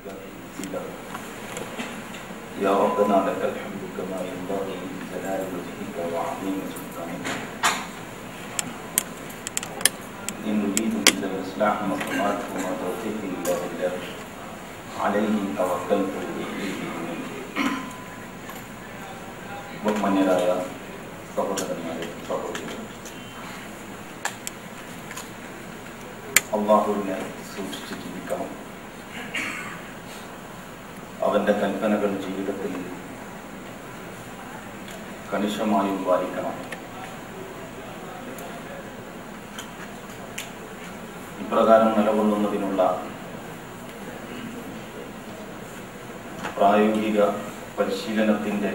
مزيدا يا ربنا لك الحمد كما ينبغي لجلال وجهك وعظيم سلطانك إن نريد إلا الإصلاح ما استطعت وما توفيقي إلا بالله عليه توكلت وإليه أنيب ബഹുമാന്യരായ സഹോദരന്മാരെ സഹോദരികൾ അള്ളാഹുവിനെ സൂക്ഷിച്ച് ജീവിക്കണം അവന്റെ കൽപ്പനകൾ ജീവിതത്തിൽ കണിശമായും പാലിക്കണം ഇപ്രകാരം നിലകൊള്ളുന്നതിനുള്ള പ്രായോഗിക പരിശീലനത്തിന്റെ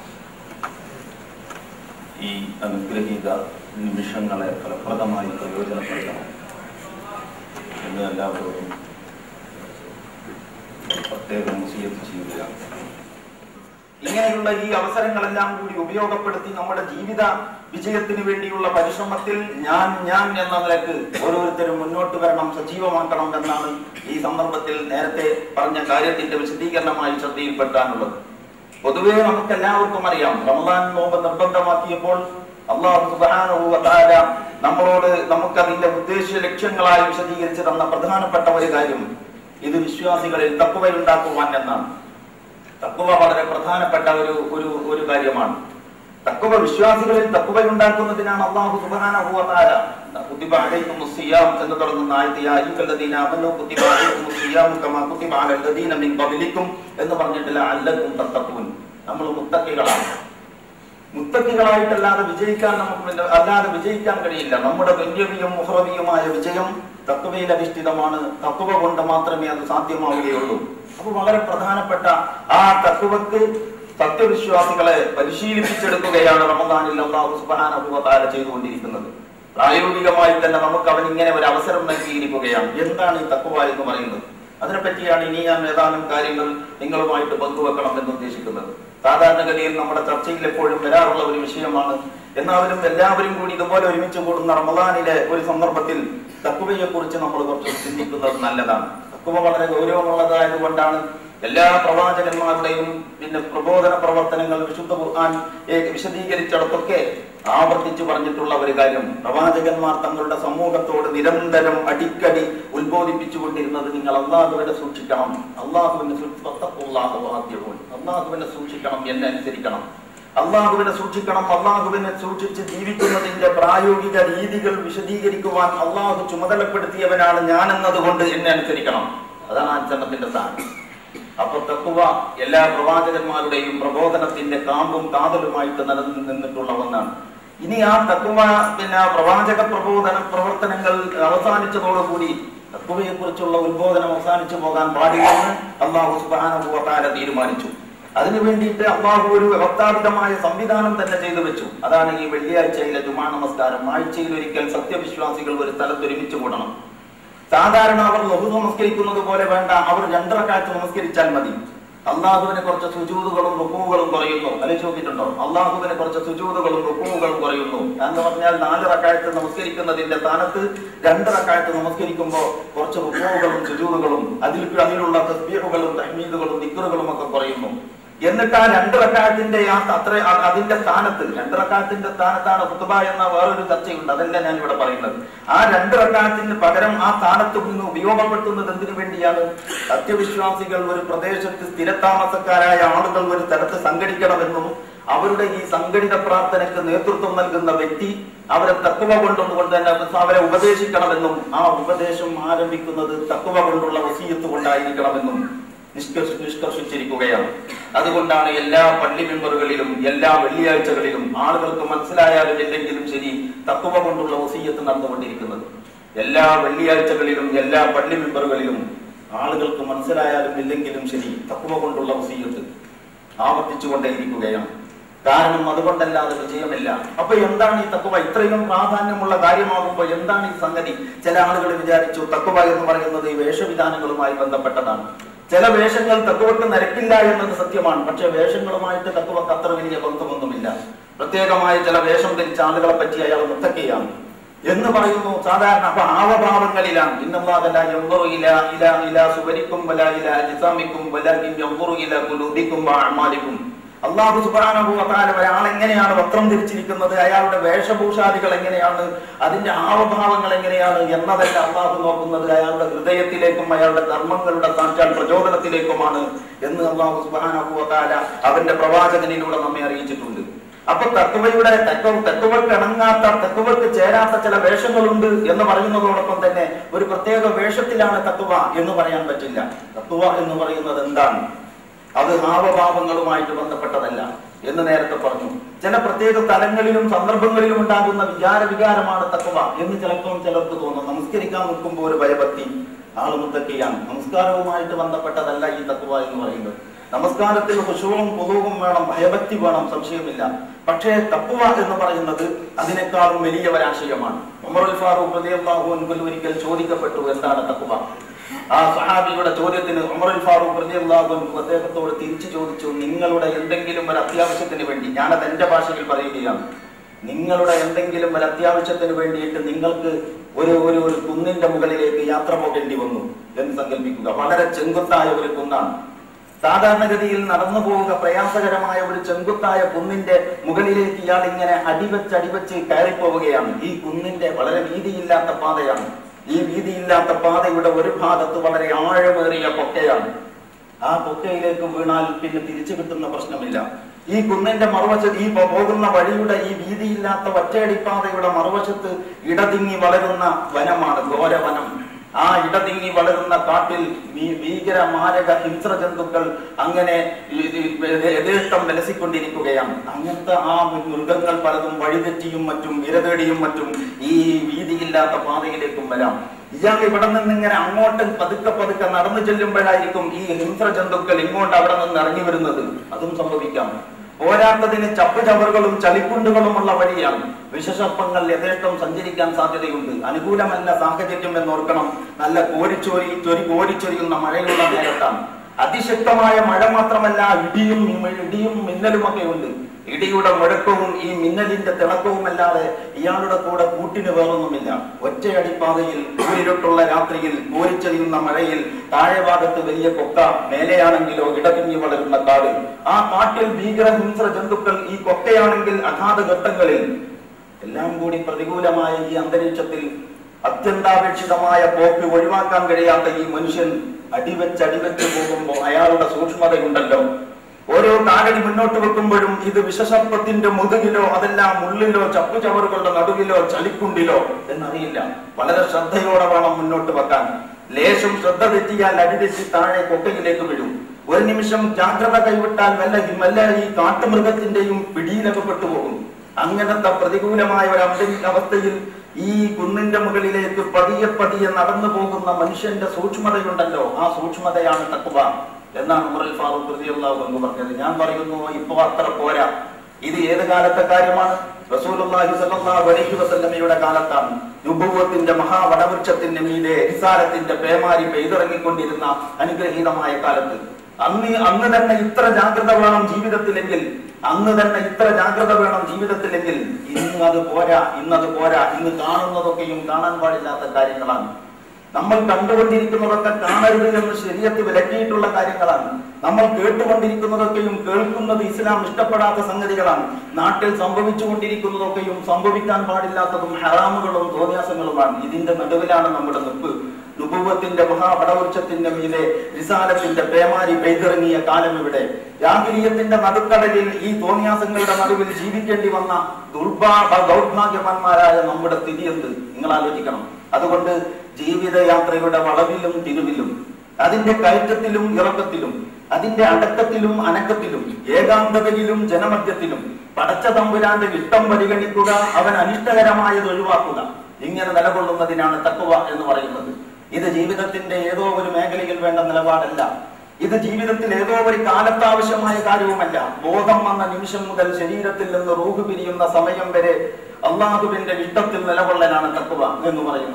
ഈ അനുഗ്രഹീത നിമിഷങ്ങളെ ഫലപ്രദമായി പ്രയോജനപ്പെടുത്തണം എന്ന് എല്ലാവരോടും പ്രത്യേകം മുസിയത്ത് ചെയ്യുകയാണ് ഇങ്ങനെയുള്ള ഈ അവസരങ്ങളെല്ലാം കൂടി ഉപയോഗപ്പെടുത്തി നമ്മുടെ ജീവിത വിജയത്തിന് വേണ്ടിയുള്ള പരിശ്രമത്തിൽ ഞാൻ ഞാൻ എന്ന നിലക്ക് ഓരോരുത്തരും മുന്നോട്ട് വരണം സജീവമാക്കണം എന്നാണ് ഈ സന്ദർഭത്തിൽ നേരത്തെ പറഞ്ഞ കാര്യത്തിന്റെ വിശദീകരണമായി ശ്രദ്ധയിൽപ്പെട്ടാനുള്ളത് പൊതുവേ നമുക്ക് എല്ലാവർക്കും അറിയാം റമദാൻ നോമ്പ് നിർബന്ധമാക്കിയപ്പോൾ അള്ളാഹു സുബ്ഹാനഹു വ തആല നമ്മളോട് നമുക്ക് അതിന്റെ ഉദ്ദേശ ലക്ഷ്യങ്ങളായി വിശദീകരിച്ച് തന്ന പ്രധാനപ്പെട്ട ഒരു കാര്യം ഇത് വിശ്വാസികളിൽ തക്കുവയുണ്ടാക്കുവാൻ എന്നാണ് തക്കുവ വളരെ പ്രധാനപ്പെട്ട ഒരു ഒരു ഒരു കാര്യമാണ് തക്കുവ വിശ്വാസികളിൽ തക്കുവയുണ്ടാക്കുന്നതിനാണ് അള്ളാഹു സുബ്ഹാനഹു വ തആല കുത്തിബ അലൈക്കുമുസ് സിയാം എന്ന് തുടങ്ങുന്ന ആയത്ത് യാ അയ്യുഹല്ലദീന ആമനൂ കുത്തിബ അലൈക്കുമുസ് സിയാം കമാ കുത്തിബ അലല്ലദീന മിൻ ഖബലിക്കും എന്ന് പറഞ്ഞിട്ടില്ല അല്ലക്കും തത്തഖൂൻ നമ്മൾ മുത്തക്കികളാണ് മുത്തക്കികളായിട്ടല്ലാതെ വിജയിക്കാൻ നമുക്ക് പിന്നെ അല്ലാതെ വിജയിക്കാൻ കഴിയില്ല നമ്മുടെ ദുന്യവിയും മുഹറവിയുമായ വിജയം തത്വയിൽ അധിഷ്ഠിതമാണ് തത്വ കൊണ്ട് മാത്രമേ അത് സാധ്യമാവുകയുള്ളൂ അപ്പൊ വളരെ പ്രധാനപ്പെട്ട ആ തത്വക്ക് സത്യവിശ്വാസികളെ പരിശീലിപ്പിച്ചെടുക്കുകയാണ് റമദാനിൽ അള്ളാഹു സുബ്ഹാനഹു വ തആല ചെയ്തുകൊണ്ടിരിക്കുന്നത് പ്രായോഗികമായി തന്നെ നമുക്ക് അവൻ ഇങ്ങനെ ഒരു അവസരം നൽകിയിരിക്കുകയാണ് എന്താണ് ഈ തക്കുവ എന്ന് പറയുന്നത് അതിനെപ്പറ്റിയാണ് ഇനി ഞാൻ ഏതാനും കാര്യങ്ങൾ നിങ്ങളുമായിട്ട് പങ്കുവെക്കണം എന്ന് ഉദ്ദേശിക്കുന്നത് സാധാരണഗതിയിൽ നമ്മുടെ ചർച്ചയിൽ എപ്പോഴും വരാറുള്ള ഒരു വിഷയമാണ് എന്നാലും എല്ലാവരും കൂടി ഇതുപോലെ ഒരുമിച്ച് കൂടുന്ന റമദാനിലെ ഒരു സന്ദർഭത്തിൽ തക്കുവയെ കുറിച്ച് നമ്മൾ കുറച്ച് ചിന്തിക്കുന്നത് നല്ലതാണ് തക്കുവ വളരെ ഗൗരവമുള്ളതായതുകൊണ്ടാണ് എല്ലാ പ്രവാചകന്മാരുടെയും പിന്നെ പ്രബോധന പ്രവർത്തനങ്ങൾ വിശുദ്ധ ഖുർആൻ ഏ- വിശദീകരിച്ചിടത്തൊക്കെ ആവർത്തിച്ചു പറഞ്ഞിട്ടുള്ള ഒരു കാര്യം പ്രവാചകന്മാർ തങ്ങളുടെ സമൂഹത്തോട് നിരന്തരം അടിക്കടി ഉത്ബോധിപ്പിച്ചുകൊണ്ടിരുന്നത് നിങ്ങൾ അള്ളാഹുവിനെ സൂക്ഷിക്കണം അള്ളാഹുവിനെ അള്ളാഹുവിനെ സൂക്ഷിക്കണം എന്നെ അനുസരിക്കണം അള്ളാഹുവിനെ സൂക്ഷിക്കണം അള്ളാഹുവിനെ സൂക്ഷിച്ച് ജീവിക്കുന്നതിന്റെ പ്രായോഗിക രീതികൾ വിശദീകരിക്കുവാൻ അള്ളാഹു ചുമതലപ്പെടുത്തിയവനാണ് ഞാൻ എന്നതുകൊണ്ട് എന്നെ അനുസരിക്കണം അതാണ് ആചരണത്തിന്റെ സ്ഥാനം അപ്പൊ തക്കുവ എല്ലാ പ്രവാചകന്മാരുടെയും പ്രബോധനത്തിന്റെ കാമ്പും കാതലുമായിട്ട് നിലനിന്നിട്ടുള്ള ഒന്നാണ് ഇനി ആ തക്കുവ പിന്നെ പ്രവാചക പ്രബോധന പ്രവർത്തനങ്ങൾ അവസാനിച്ചതോടുകൂടി തക്കുവയെ കുറിച്ചുള്ള ഉത്ബോധനം അവസാനിച്ചു പോകാൻ പാടില്ലെന്ന് അള്ളാഹു സുബാനുഭവത്താര തീരുമാനിച്ചു അതിനു വേണ്ടിയിട്ട് അള്ളാഹു ഒരു വ്യവസ്ഥാപിതമായ സംവിധാനം തന്നെ ചെയ്തു വെച്ചു അതാണ് ഈ വെള്ളിയാഴ്ചയിലെ ജുമാ നമസ്കാരം ആഴ്ചയിൽ ഒരിക്കൽ സത്യവിശ്വാസികൾ ഒരു സ്ഥലത്ത് ഒരുമിച്ച് കൂടണം സാധാരണ അവർ ലഘു നമസ്കരിക്കുന്നത് പോലെ വേണ്ട അവർ രണ്ടരക്കാലത്ത് നമസ്കരിച്ചാൽ മതി അള്ളാഹുവിന് കുറച്ച് സുജൂതുകളും റുക്കുകളും കുറയുന്നു അല്ലെ നോക്കിയിട്ടുണ്ടോ അള്ളാഹുവിന് കുറച്ച് സുജൂതുകളും റുക്കുകളും കുറയുന്നു എന്ന് പറഞ്ഞാൽ നാല് റക്കായത്ത് നമസ്കരിക്കുന്നതിന്റെ സ്ഥാനത്ത് രണ്ട് റക്കായത്ത് നമസ്കരിക്കുമ്പോൾ കുറച്ച് റുക്കുകളും സുജൂതുകളും അതിൽ അതിലുള്ള തസ്ബീഹുകളും തഹ്മീദുകളും നിക്കറുകളും ഒക്കെ കുറയുന്നു എന്നിട്ട് ആ രണ്ട് റക്കായത്തിന്റെ ആ അത്ര ആ- അതിന്റെ സ്ഥാനത്ത് രണ്ട് റക്കായത്തിന്റെ സ്ഥാനത്താണ് കുത്തുബ എന്ന വേറൊരു ചർച്ചയുണ്ട് അതല്ല ഞാൻ ഇവിടെ പറയുന്നത് ആ രണ്ട് റക്കായത്തിന് പകരം ആ സ്ഥാനത്ത് നിന്ന് ഉപയോഗപ്പെടുത്തുന്നത് എന്തിനു വേണ്ടിയാണ് സത്യവിശ്വാസികൾ ഒരു പ്രദേശത്ത് സ്ഥിരതാമസക്കാരായ ആളുകൾ ഒരു സ്ഥലത്ത് സംഘടിക്കണമെന്നും അവരുടെ ഈ സംഘടിത പ്രാർത്ഥനയ്ക്ക് നേതൃത്വം നൽകുന്ന വ്യക്തി അവരെ തക്കുവ കൊണ്ടുകൊണ്ട് തന്നെ അവരെ ഉപദേശിക്കണമെന്നും ആ ഉപദേശം ആരംഭിക്കുന്നത് തക്കുവ കൊണ്ടുള്ള വസീയത്ത് കൊണ്ടായിരിക്കണമെന്നും നിഷ്കർഷ നിഷ്കർഷിച്ചിരിക്കുകയാണ് അതുകൊണ്ടാണ് എല്ലാ പള്ളി മെമ്പറുകളിലും എല്ലാ വെള്ളിയാഴ്ചകളിലും ആളുകൾക്ക് മനസ്സിലായാലും ഇല്ലെങ്കിലും ശരി തത്വ കൊണ്ടുള്ള വസീയത്ത് നടന്നുകൊണ്ടിരിക്കുന്നത് എല്ലാ വെള്ളിയാഴ്ചകളിലും എല്ലാ പള്ളി മെമ്പറുകളിലും ആളുകൾക്ക് മനസ്സിലായാലും ഇല്ലെങ്കിലും ശരി തത്വ കൊണ്ടുള്ള വസീയത്ത് ആവർത്തിച്ചുകൊണ്ടേയിരിക്കുകയാണ് കാരണം അതുകൊണ്ടല്ലാതെ വിജയമില്ല അപ്പൊ എന്താണ് ഈ തക്കുവ ഇത്രയും പ്രാധാന്യമുള്ള കാര്യമാകുമ്പോൾ എന്താണ് ഈ സംഗതി ചില ആളുകൾ വിചാരിച്ചു തക്കുവ എന്ന് പറയുന്നത് ഈ വേഷവിധാനങ്ങളുമായി ബന്ധപ്പെട്ടതാണ് ചില വേഷങ്ങൾ തക്കുവക്ക് നിരക്കില്ല എന്നത് സത്യമാണ് പക്ഷെ വേഷങ്ങളുമായിട്ട് തക്കുവക്ക് അത്ര വലിയ ബന്ധമൊന്നുമില്ല പ്രത്യേകമായ ചില വേഷം ധരിച്ച ആളുകളെ പറ്റി അയാൾ മുത്തക്കയാണ് എന്ന് പറയുന്നു സാധാരണ അപ്പൊ ആവഭാവങ്ങളിലാണ് ഇന്നല്ലാഹല്ല യൻദുറു ഇലാ ഇലാ ഇലാ സുബരിക്കും വലാ ഇലാ അജ്സാമിക്കും വലാകിൻ യൻദുറു ഇലാ ഖുലൂബിക്കും വഅഅമാലിക്കും അള്ളാഹു സുബ്ഹാനഹു വതആല ഒരാൾ എങ്ങനെയാണ് വസ്ത്രം ധരിച്ചിരിക്കുന്നത് അയാളുടെ വേഷഭൂഷാദികൾ എങ്ങനെയാണ് അതിന്റെ ആവഭാവങ്ങൾ എങ്ങനെയാണ് എന്നതല്ല അള്ളാഹു നോക്കുന്നത് അയാളുടെ ഹൃദയത്തിലേക്കും അയാളുടെ കർമ്മങ്ങളുടെ സാക്ഷാൽ പ്രചോദനത്തിലേക്കുമാണ് എന്ന് അള്ളാഹു സുബ്ഹാനഹു വതആല അവന്റെ പ്രവാചകനിലൂടെ നമ്മെ അറിയിച്ചിട്ടുണ്ട് അപ്പൊ തത്വയുടെ തത്വ തത്വർക്ക് ഇണങ്ങാത്ത തത്വർക്ക് ചേരാത്ത ചില വേഷങ്ങളുണ്ട് എന്ന് പറയുന്നതോടൊപ്പം തന്നെ ഒരു പ്രത്യേക വേഷത്തിലാണ് തത്വ എന്ന് പറയാൻ പറ്റില്ല തത്വ എന്ന് പറയുന്നത് എന്താണ് അത് ഹാവഭാവങ്ങളുമായിട്ട് ബന്ധപ്പെട്ടതല്ല എന്ന് നേരത്തെ പറഞ്ഞു ചില പ്രത്യേക തലങ്ങളിലും സന്ദർഭങ്ങളിലും ഉണ്ടാകുന്ന വിചാര വികാരമാണ് തത്വ എന്ന് ചിലപ്പോൾ ചിലർക്ക് തോന്നും നമസ്കരിക്കാൻ നിൽക്കുമ്പോൾ ഒരു ഭയഭക്തി ആള് മുത്തക്കിയാണ് നമസ്കാരവുമായിട്ട് ബന്ധപ്പെട്ടതല്ല ഈ തത്വ എന്ന് പറയുന്നത് നമസ്കാരത്തിൽ ഹുഷവും പൊതുവും വേണം ഭയഭക്തി വേണം സംശയമില്ല പക്ഷേ തത്വ എന്ന് പറയുന്നത് അതിനേക്കാളും വലിയ ഒരാശയമാണ് ഉമറുൽ ഫാറൂഖ് റളിയല്ലാഹു അൻഹു ഒരിക്കൽ ചോദിക്കപ്പെട്ടു എന്താണ് തത്വ ആ സഹാബിയുടെ ചോദ്യത്തിന് ഉമറുൽ ഫാറൂഖ് റളിയല്ലാഹു അൻഹു അദ്ദേഹത്തോട് തിരിച്ചു ചോദിച്ചു നിങ്ങളുടെ എന്തെങ്കിലും ഒരു അത്യാവശ്യത്തിന് വേണ്ടി ഞാനത് എന്റെ ഭാഷയിൽ പറയുകയാണ് നിങ്ങളുടെ എന്തെങ്കിലും ഒരു അത്യാവശ്യത്തിന് വേണ്ടിയിട്ട് നിങ്ങൾക്ക് ഒരു ഒരു ഒരു കുന്നിന്റെ മുകളിലേക്ക് യാത്ര പോകേണ്ടി വന്നു എന്ന് സങ്കല്പിക്കുക വളരെ ചെങ്കുത്തായ ഒരു കുന്നാണ് സാധാരണഗതിയിൽ നടന്നു പോവുക പ്രയാസകരമായ ഒരു ചെങ്കുത്തായ കുന്നിന്റെ മുകളിലേക്ക് ഇയാൾ ഇങ്ങനെ അടിവെച്ച് അടിവെച്ച് കയറിപ്പോവുകയാണ് ഈ കുന്നിന്റെ വളരെ വീതിയില്ലാത്ത പാതയാണ് ഈ വീതിയില്ലാത്ത പാതയുടെ ഒരു ഭാഗത്ത് വളരെ ആഴമേറിയ കൊക്കയാണ് ആ കൊക്കയിലേക്ക് വീണാൽ പിന്നെ തിരിച്ചു കിട്ടുന്ന പ്രശ്നമില്ല ഈ കുന്നിന്റെ മറുവശത്ത് ഈ പോ- പോകുന്ന വഴിയുടെ ഈ വീതിയില്ലാത്ത ഒറ്റയടിപ്പാതയുടെ മറുവശത്ത് ഇടതിങ്ങി വളരുന്ന വനമാണ് ഘോരവനം ആ ഇടതിങ്ങി വളരുന്ന കാട്ടിൽ ഭീ- ഭീകര മാരക ഹിംസ്ര ജന്തുക്കൾ അങ്ങനെ ഈ- ഈ യഥേഷ്ടം വിലസിക്കൊണ്ടിരിക്കുകയാണ് അങ്ങനത്തെ ആ മൃഗങ്ങൾ പലതും വഴിതെറ്റിയും മറ്റും ഇരതേടിയും മറ്റും ഈ വീതിയില്ലാത്ത പാതയിലേക്കും വരാം ഇയാൾ ഇവിടെ നിന്ന് ഇങ്ങനെ അങ്ങോട്ട് പതുക്കെ പതുക്കെ നടന്നു ചെല്ലുമ്പോഴായിരിക്കും ഈ ഹിംസ്ര ജന്തുക്കൾ ഇങ്ങോട്ട് അവിടെ നിന്ന് ഇറങ്ങി വരുന്നത് അതും സംഭവിക്കാം പോരാത്തതിന് ചപ്പുചവറുകളും ചളിക്കുണ്ടുകളുമുള്ള വഴിയാണ് വിഷസർപ്പങ്ങൾ യഥേഷ്ടം സഞ്ചരിക്കാൻ സാധ്യതയുണ്ട് അനുകൂലമല്ല സാഹചര്യം എന്നോർക്കണം നല്ല കോരിച്ചോരി ചൊരി കോരിച്ചൊരിയുന്ന മഴയുള്ള നേരത്താണ് അതിശക്തമായ മഴ മാത്രമല്ല ഇടിയും ഇടിയും മിന്നലുമൊക്കെ ഉണ്ട് ഇടിയുടെ മുഴക്കവും ഈ മിന്നലിന്റെ തിളക്കവും അല്ലാതെ ഇയാളുടെ കൂടെ കൂട്ടിന് വേറൊന്നുമില്ല ഒറ്റയടിപ്പാതയിൽ കൂരിരുട്ടുള്ള രാത്രിയിൽ കോരിച്ചെറിയുന്ന മഴയിൽ താഴെ ഭാഗത്ത് വലിയ കൊക്ക മേലെയാണെങ്കിലോ ഇടതിങ്ങി വളരുന്ന കാട് ആ കാട്ടിൽ ഭീകര ഹിംസ്ര ജന്തുക്കൾ ഈ കൊക്കയാണെങ്കിൽ അഗാധ ഘട്ടങ്ങളിൽ എല്ലാം കൂടി പ്രതികൂലമായ ഈ അന്തരീക്ഷത്തിൽ അത്യന്താപേക്ഷിതമായ പോക്ക് ഒഴിവാക്കാൻ കഴിയാത്ത ഈ മനുഷ്യൻ അടിവെച്ച് അടിവെച്ച് പോകുമ്പോൾ അയാളുടെ സൂക്ഷ്മതയുണ്ടല്ലോ ഓരോ കാലടി മുന്നോട്ട് വെക്കുമ്പോഴും ഇത് വിഷസർപ്പത്തിന്റെ മുതുകിലോ അതെല്ലാം മുള്ളിലോ ചപ്പുചവറുകളുടെ നടുവിലോ ചളിക്കുണ്ടിലോ എന്നറിയില്ല വളരെ ശ്രദ്ധയോടെ വേണം മുന്നോട്ട് വെക്കാൻ ലേശം ശ്രദ്ധ തെറ്റിയാൽ അടിതെറ്റി താഴെ കൊക്കയിലേക്ക് വീഴും ഒരു നിമിഷം ജാഗ്രത കൈവിട്ടാൽ വല്ല വല്ല ഈ കാട്ടുമൃഗത്തിന്റെയും പിടിയിലകപ്പെട്ടു പോകും അങ്ങനത്തെ പ്രതികൂലമായ ഒരു അന്തരീക്ഷ അവസ്ഥയിൽ ഈ കുന്നിന്റെ മുകളിലേക്ക് പതിയെ പതിയെ നടന്നു പോകുന്ന മനുഷ്യന്റെ സൂക്ഷ്മതയുണ്ടല്ലോ ആ സൂക്ഷ്മതയാണ് തക്കുവ എന്നാണ് ഉമറുൽ ഫാറൂഖ് റളിയല്ലാഹു അൻഹു പറഞ്ഞത് ഞാൻ പറയുന്നു ഇപ്പൊ അത്ര പോരാ ഇത് ഏത് കാലത്തെ കാര്യമാണ് റസൂലുള്ളാഹി സ്വല്ലല്ലാഹു അലൈഹി വസല്ലമയുടെ കാലത്താണ് നുബുവത്തിന്റെ മഹാവടവൃക്ഷത്തിന്റെ മീതെ റിസാലത്തിന്റെ പേമാരി പെയ്തിറങ്ങിക്കൊണ്ടിരുന്ന അനുഗ്രഹീതമായ കാലത്ത് അന്ന് അന്ന് തന്നെ ഇത്ര ജാഗ്രത വേണം ജീവിതത്തിലെങ്കിൽ അന്ന് തന്നെ ഇത്ര ജാഗ്രത വേണം ജീവിതത്തിലെങ്കിൽ ഇന്ന് അത് പോരാ ഇന്നത് പോരാ ഇന്ന് കാണുന്നതൊക്കെയും കാണാൻ പാടില്ലാത്ത കാര്യങ്ങളാണ് നമ്മൾ കണ്ടുകൊണ്ടിരിക്കുന്നതൊക്കെ കാണരുത് എന്ന് ശരീരത്തിൽ വിലക്കിയിട്ടുള്ള കാര്യങ്ങളാണ് നമ്മൾ കേട്ടുകൊണ്ടിരിക്കുന്നതൊക്കെയും കേൾക്കുന്നത് ഇസ്ലാം ഇഷ്ടപ്പെടാത്ത സംഗതികളാണ് നാട്ടിൽ സംഭവിച്ചുകൊണ്ടിരിക്കുന്നതൊക്കെയും സംഭവിക്കാൻ പാടില്ലാത്തതും ഹറാമുകളും തോന്നിയാസങ്ങളുമാണ് ഇതിന്റെ നടുവിലാണ് നമ്മുടെ നിപ്പ് നുപൂവത്തിന്റെ മഹാപടവൃക്ഷത്തിന്റെ മീതെ വിശാലത്തിന്റെ പേമാരി പെയ്തിറങ്ങിയ കാലം ഇവിടെ ജാഗിരീയത്തിന്റെ നടുക്കടലിൽ ഈ തോന്നിയാസങ്ങളുടെ നടുവിൽ ജീവിക്കേണ്ടി വന്ന ദുർഭാ ദൗർഭാഗ്യവാന്മാരായ നമ്മുടെ സ്ഥിതി എന്ത് നിങ്ങൾ ആലോചിക്കണം അതുകൊണ്ട് ജീവിതയാത്രയുടെ വളവിലും തിരുവിലും അതിന്റെ കയറ്റത്തിലും ഇറക്കത്തിലും അതിന്റെ അടക്കത്തിലും അനക്കത്തിലും ഏകാന്തതയിലും ജനമധ്യത്തിലും പടച്ച തമ്പുരാന്റെ ഇഷ്ടം പരിഗണിക്കുക അവൻ അനിഷ്ടകരമായത് ഒഴിവാക്കുക ഇങ്ങനെ നിലകൊള്ളുന്നതിനാണ് തക്കുവ എന്ന് പറയുന്നത് ഇത് ജീവിതത്തിന്റെ ഏതോ ഒരു മേഖലയിൽ വേണ്ട നിലപാടല്ല ഇത് ജീവിതത്തിൽ ഏതോ ഒരു കാലത്താവശ്യമായ കാര്യവുമല്ല ബോധം വന്ന നിമിഷം മുതൽ ശരീരത്തിൽ നിന്ന് റൂഹ് പിരിയുന്ന സമയം വരെ അള്ളാഹുവിന്റെ ഇഷ്ടത്തിൽ നിലകൊള്ളലാണ് തക്കുവ എന്ന് പറയുന്നത്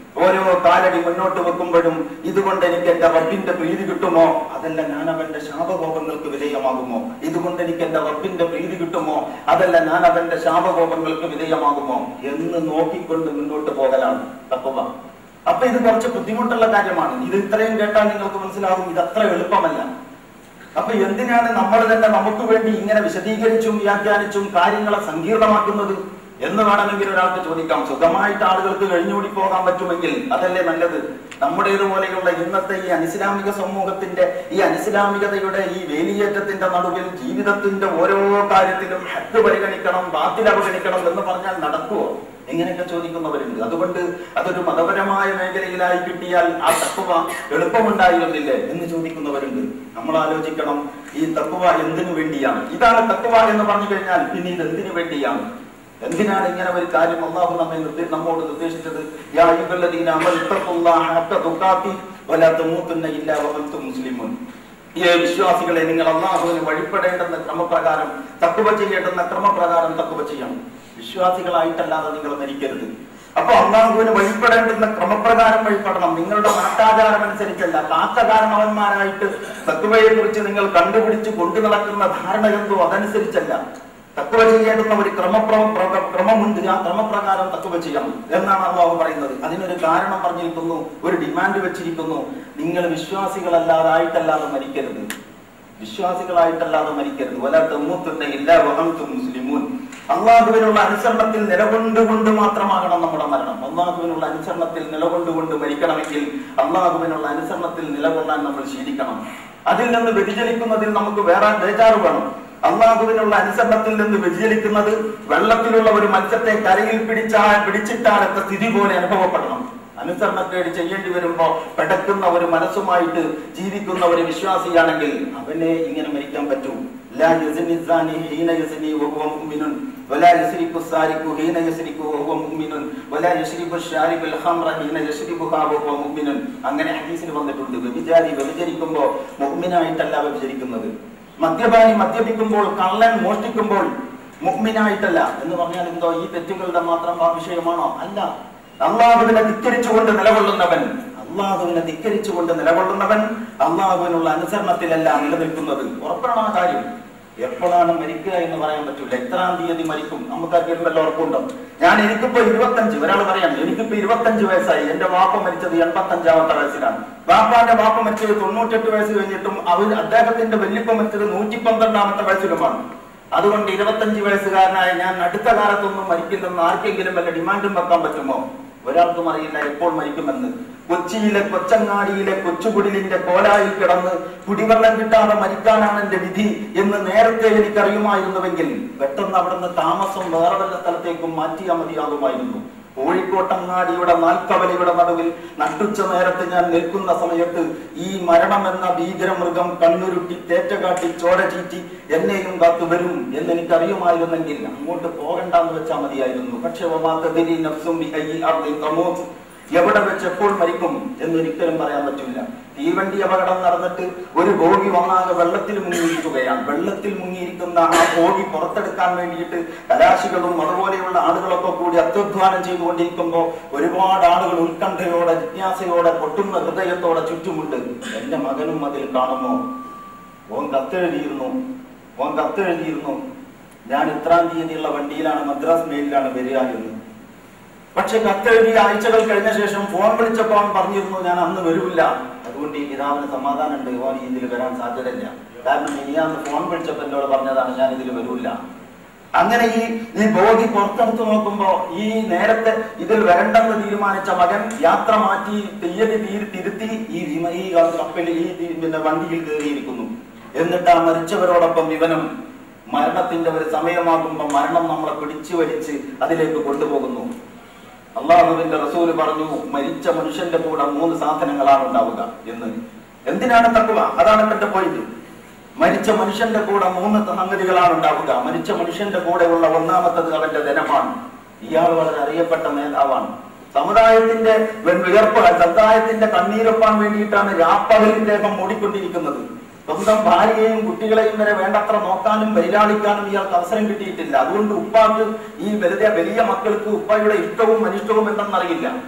ഓരോ കാലടി മുന്നോട്ട് വെക്കുമ്പോഴും ഇതുകൊണ്ട് എനിക്ക് എന്റെ റബ്ബിന്റെ പ്രീതി കിട്ടുമോ അതല്ല ഞാൻ അവന്റെ ശാപകോപങ്ങൾക്ക് വിധേയമാകുമോ ഇതുകൊണ്ട് എനിക്ക് എന്റെ റബ്ബിന്റെ പ്രീതി കിട്ടുമോ അതല്ല ഞാൻ അവന്റെ ശാപകോപങ്ങൾക്ക് വിധേയമാകുമോ എന്ന് നോക്കിക്കൊണ്ട് മുന്നോട്ട് പോകലാണ് തത്വ അപ്പൊ ഇത് കുറച്ച് ബുദ്ധിമുട്ടുള്ള കാര്യമാണ് ഇത് ഇത്രയും കേട്ടാൽ നിങ്ങൾക്ക് മനസ്സിലാകും ഇത് അത്ര എളുപ്പമല്ല അപ്പൊ എന്തിനാണ് നമ്മൾ തന്നെ നമുക്ക് വേണ്ടി ഇങ്ങനെ വിശദീകരിച്ചും വ്യാഖ്യാനിച്ചും കാര്യങ്ങളെ സങ്കീർണമാക്കുന്നത് എന്ന് വേണമെങ്കിൽ ഒരാൾക്ക് ചോദിക്കാം സുഖമായിട്ട് ആളുകൾക്ക് കഴിഞ്ഞുകൂടി പോകാൻ പറ്റുമെങ്കിൽ അതല്ലേ നല്ലത് നമ്മുടേതുപോലെയുള്ള ഇന്നത്തെ ഈ അനിസ്ലാമിക സമൂഹത്തിന്റെ ഈ അനിസ്ലാമികതയുടെ ഈ വേലിയേറ്റത്തിന്റെ നടുവിൽ ജീവിതത്തിന്റെ ഓരോ കാര്യത്തിലും ഹക്ക് പരിഗണിക്കണം ബാത്തിൽ അവഗണിക്കണം എന്ന് പറഞ്ഞാൽ നടക്കുവോ ഇങ്ങനെയൊക്കെ ചോദിക്കുന്നവരുണ്ട് അതുകൊണ്ട് അതൊരു മതപരമായ മേഖലയിലായി കിട്ടിയാൽ ആ തത്വ എളുപ്പമുണ്ടായിരുന്നില്ലേ എന്ന് ചോദിക്കുന്നവരുണ്ട് നമ്മൾ ആലോചിക്കണം ഈ തത്വ എന്തിനു വേണ്ടിയാണ് ഇതാണ് തത്വ എന്ന് പറഞ്ഞു കഴിഞ്ഞാൽ പിന്നെ ഇത് എന്തിനു വേണ്ടിയാണ് എന്തിനാണ് ഇങ്ങനെ ഒരു കാര്യം അള്ളാഹു നമ്മെ നിർദ്ദേ നമ്മോട് നിർദ്ദേശിച്ചത് യാ അയ്യുഹല്ലദീന അമനു ഇത്തഖുല്ലാഹ ഹഖ തുഖാതി വലാ തമൂതുന്ന ഇല്ലാ വഅൻതും മുസ്ലിമൂൻ ഈ വിശ്വാസികളെ നിങ്ങൾ അള്ളാഹുവിന് വഴിപ്പെടേണ്ടുന്ന ക്രമപ്രകാരം തക്കുവ ചെയ്യേണ്ടുന്ന ക്രമപ്രകാരം തക്കുവ ചെയ്യണം വിശ്വാസികളായിട്ടല്ലാതെ നിങ്ങൾ മരിക്കരുത് അപ്പൊ അള്ളാഹുവിന് വഴിപ്പെടേണ്ടുന്ന ക്രമപ്രകാരം വഴിപ്പെടണം നിങ്ങളുടെ നാട്ടാചാരം അനുസരിച്ചല്ല കാത്തകാരണവന്മാരായിട്ട് തക്കുവയെ കുറിച്ച് നിങ്ങൾ കണ്ടുപിടിച്ച് കൊണ്ടു നടക്കുന്ന ധാരണ എന്തോ അതനുസരിച്ചല്ല തക്കുവ ചെയ്യേണ്ടുന്ന ഒരു ക്രമപ്ര പ്ര- ക്രമമുണ്ട് ആ ക്രമപ്രകാരം തക്കുവ ചെയ്യണം എന്നാണ് അള്ളാഹു പറയുന്നത് അതിനൊരു കാരണം പറഞ്ഞിരിക്കുന്നു ഒരു ഡിമാൻഡ് വെച്ചിരിക്കുന്നു നിങ്ങൾ വിശ്വാസികളല്ലാതായിട്ടല്ലാതെ മരിക്കരുത് വിശ്വാസികളായിട്ടല്ലാതെ മരിക്കരുത് വല തെമ്മൂത്തുന്ന എല്ലാ വഹന്തും മുസ്ലിമൂൻ അള്ളാഹുവിനുള്ള അനുസരണത്തിൽ നിലകൊണ്ടുകൊണ്ട് മാത്രമാകണം നമ്മുടെ മരണം അള്ളാഹുവിനുള്ള അനുസരണത്തിൽ നിലകൊണ്ടുകൊണ്ട് മരിക്കണമെങ്കിൽ അള്ളാഹുവിനുള്ള അനുസരണത്തിൽ നിലകൊള്ളാൻ നമ്മൾ ശീലിക്കണം അതിൽ നിന്ന് വ്യതിചലിക്കുന്നതിൽ നമുക്ക് വേറെ ബേജാറ് വേണം അള്ളാഹുവിനുള്ള അനുസരണത്തിൽ നിന്ന് വ്യതിചലിക്കുന്നത് വെള്ളത്തിലുള്ള ഒരു മത്സ്യത്തെ കരയിൽ പിടിച്ചാൽ പിടിച്ചിട്ടാലത്തെ സ്ഥിതി പോലെ അനുഭവപ്പെടണം അനുസരണക്കേട് ചെയ്യേണ്ടി വരുമ്പോ പെടക്കുന്ന ഒരു മനസ്സുമായിട്ട് ജീവിക്കുന്ന ഒരു വിശ്വാസിയാണെങ്കിൽ അവനെ ഇങ്ങനെ മരിക്കാൻ പറ്റൂ ലാ യസ്നി സാനി ഹീന യസ്നി വഹുവ മുഅ്മിനുൻ വലാ യസ്രിഖു സാരിഖു ഹീന യസ്രിഖു വഹുവ മുഅ്മിനുൻ വലാ യശ്രിബു ഷാരിബുൽ ഖംറ ഹീന യശ്രിബുഹാ വഹുവ മുഅ്മിനുൻ അങ്ങനെ ഹദീസിൽ വന്നിട്ടുണ്ട് വ്യഭിചാരി വ്യഭിചരിക്കുമ്പോൾ മുഅ്മിനായിട്ടല്ല വ്യഭിചരിക്കുന്നത് മദ്യപാനി മദ്യപിക്കുമ്പോൾ കള്ളൻ മോഷ്ടിക്കുമ്പോൾ മുഅ്മിനായിട്ടല്ല എന്ന് പറഞ്ഞാൽ എന്തോ ഈ തെറ്റുകളുടെ മാത്രം ആ വിഷയമാണോ അല്ല അള്ളാഹുവിനെ ധിക്കരിച്ചുകൊണ്ട് നിലകൊള്ളുന്നവൻ അള്ളാഹുവിനെ ധിക്കരിച്ചുകൊണ്ട് നിലകൊള്ളുന്നവൻ അള്ളാഹുവിനുള്ള അനുസരണത്തിലല്ല നിലനിൽക്കുന്നത് ഉറപ്പാണ് ആ കാര്യം എപ്പോഴാണ് മരിക്കുക എന്ന് പറയാൻ പറ്റൂല എത്രാം തീയതി മരിക്കും നമുക്കാർക്കും വല്ല ഉറപ്പുണ്ടോ ഞാൻ എനിക്കിപ്പോ ഇരുപത്തഞ്ച് ഒരാൾ പറയാം എനിക്കിപ്പോ ഇരുപത്തഞ്ച് വയസ്സായി എന്റെ വാപ്പ മരിച്ചത് എൺപത്തഞ്ചാമത്തെ വയസ്സിലാണ് വാപ്പാന്റെ വാപ്പ മരിച്ചത് തൊണ്ണൂറ്റെട്ട് വയസ്സ് കഴിഞ്ഞിട്ടും അവർ അദ്ദേഹത്തിന്റെ വല്യപ്പ മരിച്ചത് നൂറ്റി പന്ത്രണ്ടാമത്തെ വയസ്സിലുമാണ് അതുകൊണ്ട് ഇരുപത്തഞ്ച് വയസ്സുകാരനായ ഞാൻ അടുത്ത കാലത്തൊന്നും മരിക്കില്ലെന്ന് ആർക്കെങ്കിലും വല്ല ഡിമാൻഡും വെക്കാൻ പറ്റുമോ ഒരാൾക്കും അറിയില്ല എപ്പോൾ മരിക്കുമെന്ന് കൊച്ചിയിലെ കൊച്ചങ്ങാടിയിലെ കൊച്ചുകുടിലിന്റെ കോലായിൽ കിടന്ന് കുടിവെള്ളം കിട്ടാതെ മരിക്കാനാണ് എന്റെ വിധി എന്ന് നേരത്തെ എനിക്കറിയുമായിരുന്നുവെങ്കിൽ പെട്ടെന്ന് അവിടുന്ന് താമസം വേറെ വല്ല സ്ഥലത്തേക്കും മാറ്റിയാൽ മതിയാകുമായിരുന്നു കോഴിക്കോട്ടങ്ങാടിയുടെ നാൽക്കവലയുടെ നടുവിൽ നട്ടുച്ച നേരത്ത് ഞാൻ നിൽക്കുന്ന സമയത്ത് ഈ മരണം എന്ന ഭീകരമൃഗം കണ്ണുരുട്ടി തേറ്റകാട്ടി ചോര ചീറ്റി എന്നെയും കാത്തു വരും എന്ന് എനിക്ക് അറിയുമായിരുന്നെങ്കിൽ അങ്ങോട്ട് പോകണ്ടെന്ന് വെച്ചാൽ മതിയായിരുന്നു പക്ഷെ ഒമാത്തതിരി നഫ്സും ബിഅയ്യി അർദിൻ തമൂത്ത്. എവിടെ വെച്ച് എപ്പോൾ മരിക്കും എന്ന് ഒരിക്കലും പറയാൻ പറ്റില്ല തീവണ്ടി അപകടം നടന്നിട്ട് ഒരു ബോഗി വന്നാകെ വെള്ളത്തിൽ മുങ്ങിയിരിക്കുകയാണ് വെള്ളത്തിൽ മുങ്ങിയിരിക്കുന്ന ആ ബോഗി പുറത്തെടുക്കാൻ വേണ്ടിയിട്ട് കലാശികളും അതുപോലെയുള്ള ആളുകളൊക്കെ കൂടി അത്യുദ്ധാനം ചെയ്തുകൊണ്ടിരിക്കുമ്പോൾ ഒരുപാട് ആളുകൾ ഉത്കണ്ഠയോടെ ജിജ്ഞാസയോടെ പൊട്ടുന്ന ഹൃദയത്തോടെ ചുറ്റുമുണ്ട് എന്റെ മകനും അതിൽ കാണുമോ ഓൻ കത്തെഴുതിയിരുന്നു ഓൻ കത്തെഴുതിയിരുന്നു ഞാൻ ഇത്രാം തീയതിയുള്ള വണ്ടിയിലാണ് മദ്രാസ് മെയിലിലാണ് വരിക എന്ന് പക്ഷെ കത്തെഴുതിയ ആഴ്ചകൾ കഴിഞ്ഞ ശേഷം ഫോൺ വിളിച്ചപ്പോൾ അവൻ പറഞ്ഞിരുന്നു ഞാൻ അന്ന് വരൂല്ല അതുകൊണ്ട് ഈ പിതാവിന് സമാധാനം ഉണ്ട് ഓൻ ഇതിൽ വരാൻ സാധ്യതയില്ല കാരണം ഇനി അന്ന് ഫോൺ വിളിച്ചപ്പോൾ എന്നോട് പറഞ്ഞതാണ് ഞാൻ ഇതിൽ വരൂല്ല അങ്ങനെ ഈ ഈ ബോധി പുറത്തെടുത്ത് നോക്കുമ്പോ ഈ നേരത്തെ ഇതിൽ വരണ്ടെന്ന് തീരുമാനിച്ച മകൻ യാത്ര മാറ്റി തീയതി തീ- തിരുത്തി ഈ വിമ- ഈ കപ്പലിൽ ഈ ഈ പിന്നെ വണ്ടിയിൽ കയറിയിരിക്കുന്നു എന്നിട്ട് ആ മരിച്ചവരോടൊപ്പം ഇവനും മരണത്തിന്റെ ഒരു സമയമാകുമ്പോൾ മരണം നമ്മളെ പിടിച്ചു വലിച്ച് അതിലേക്ക് കൊണ്ടുപോകുന്നു അള്ളാഹുവിന്റെ റസൂല് പറഞ്ഞു മരിച്ച മനുഷ്യന്റെ കൂടെ മൂന്ന് സാധനങ്ങളാണ് ഉണ്ടാവുക എന്ന് എന്തിനാണ് തക്കുവ അതാണ് എന്റെ പോയിന്റ് മരിച്ച മനുഷ്യന്റെ കൂടെ മൂന്ന് സംഗതികളാണ് ഉണ്ടാവുക മരിച്ച മനുഷ്യന്റെ കൂടെ ഉള്ള ഒന്നാമത്തത് അവന്റെ ധനമാണ് ഇയാൾ വളരെ അറിയപ്പെട്ട നേതാവാണ് സമുദായത്തിന്റെ വെ- വിയർപ്പ് സമുദായത്തിന്റെ കണ്ണീരൊപ്പാൻ വേണ്ടിയിട്ടാണ് രാപ്പകൽ ഇദ്ദേഹം ഓടിക്കൊണ്ടിരിക്കുന്നത് സ്വന്തം ഭാര്യയെയും കുട്ടികളെയും വരെ വേണ്ടത്ര നോക്കാനും പരിലാളിക്കാനും ഇയാൾക്ക് അവസരം കിട്ടിയിട്ടില്ല അതുകൊണ്ട് ഉപ്പാക്ക് ഈ വെറുതെ വലിയ മക്കൾക്ക് ഉപ്പയുടെ ഇഷ്ടവും അനിഷ്ടവും എന്തെന്നറിയില്ല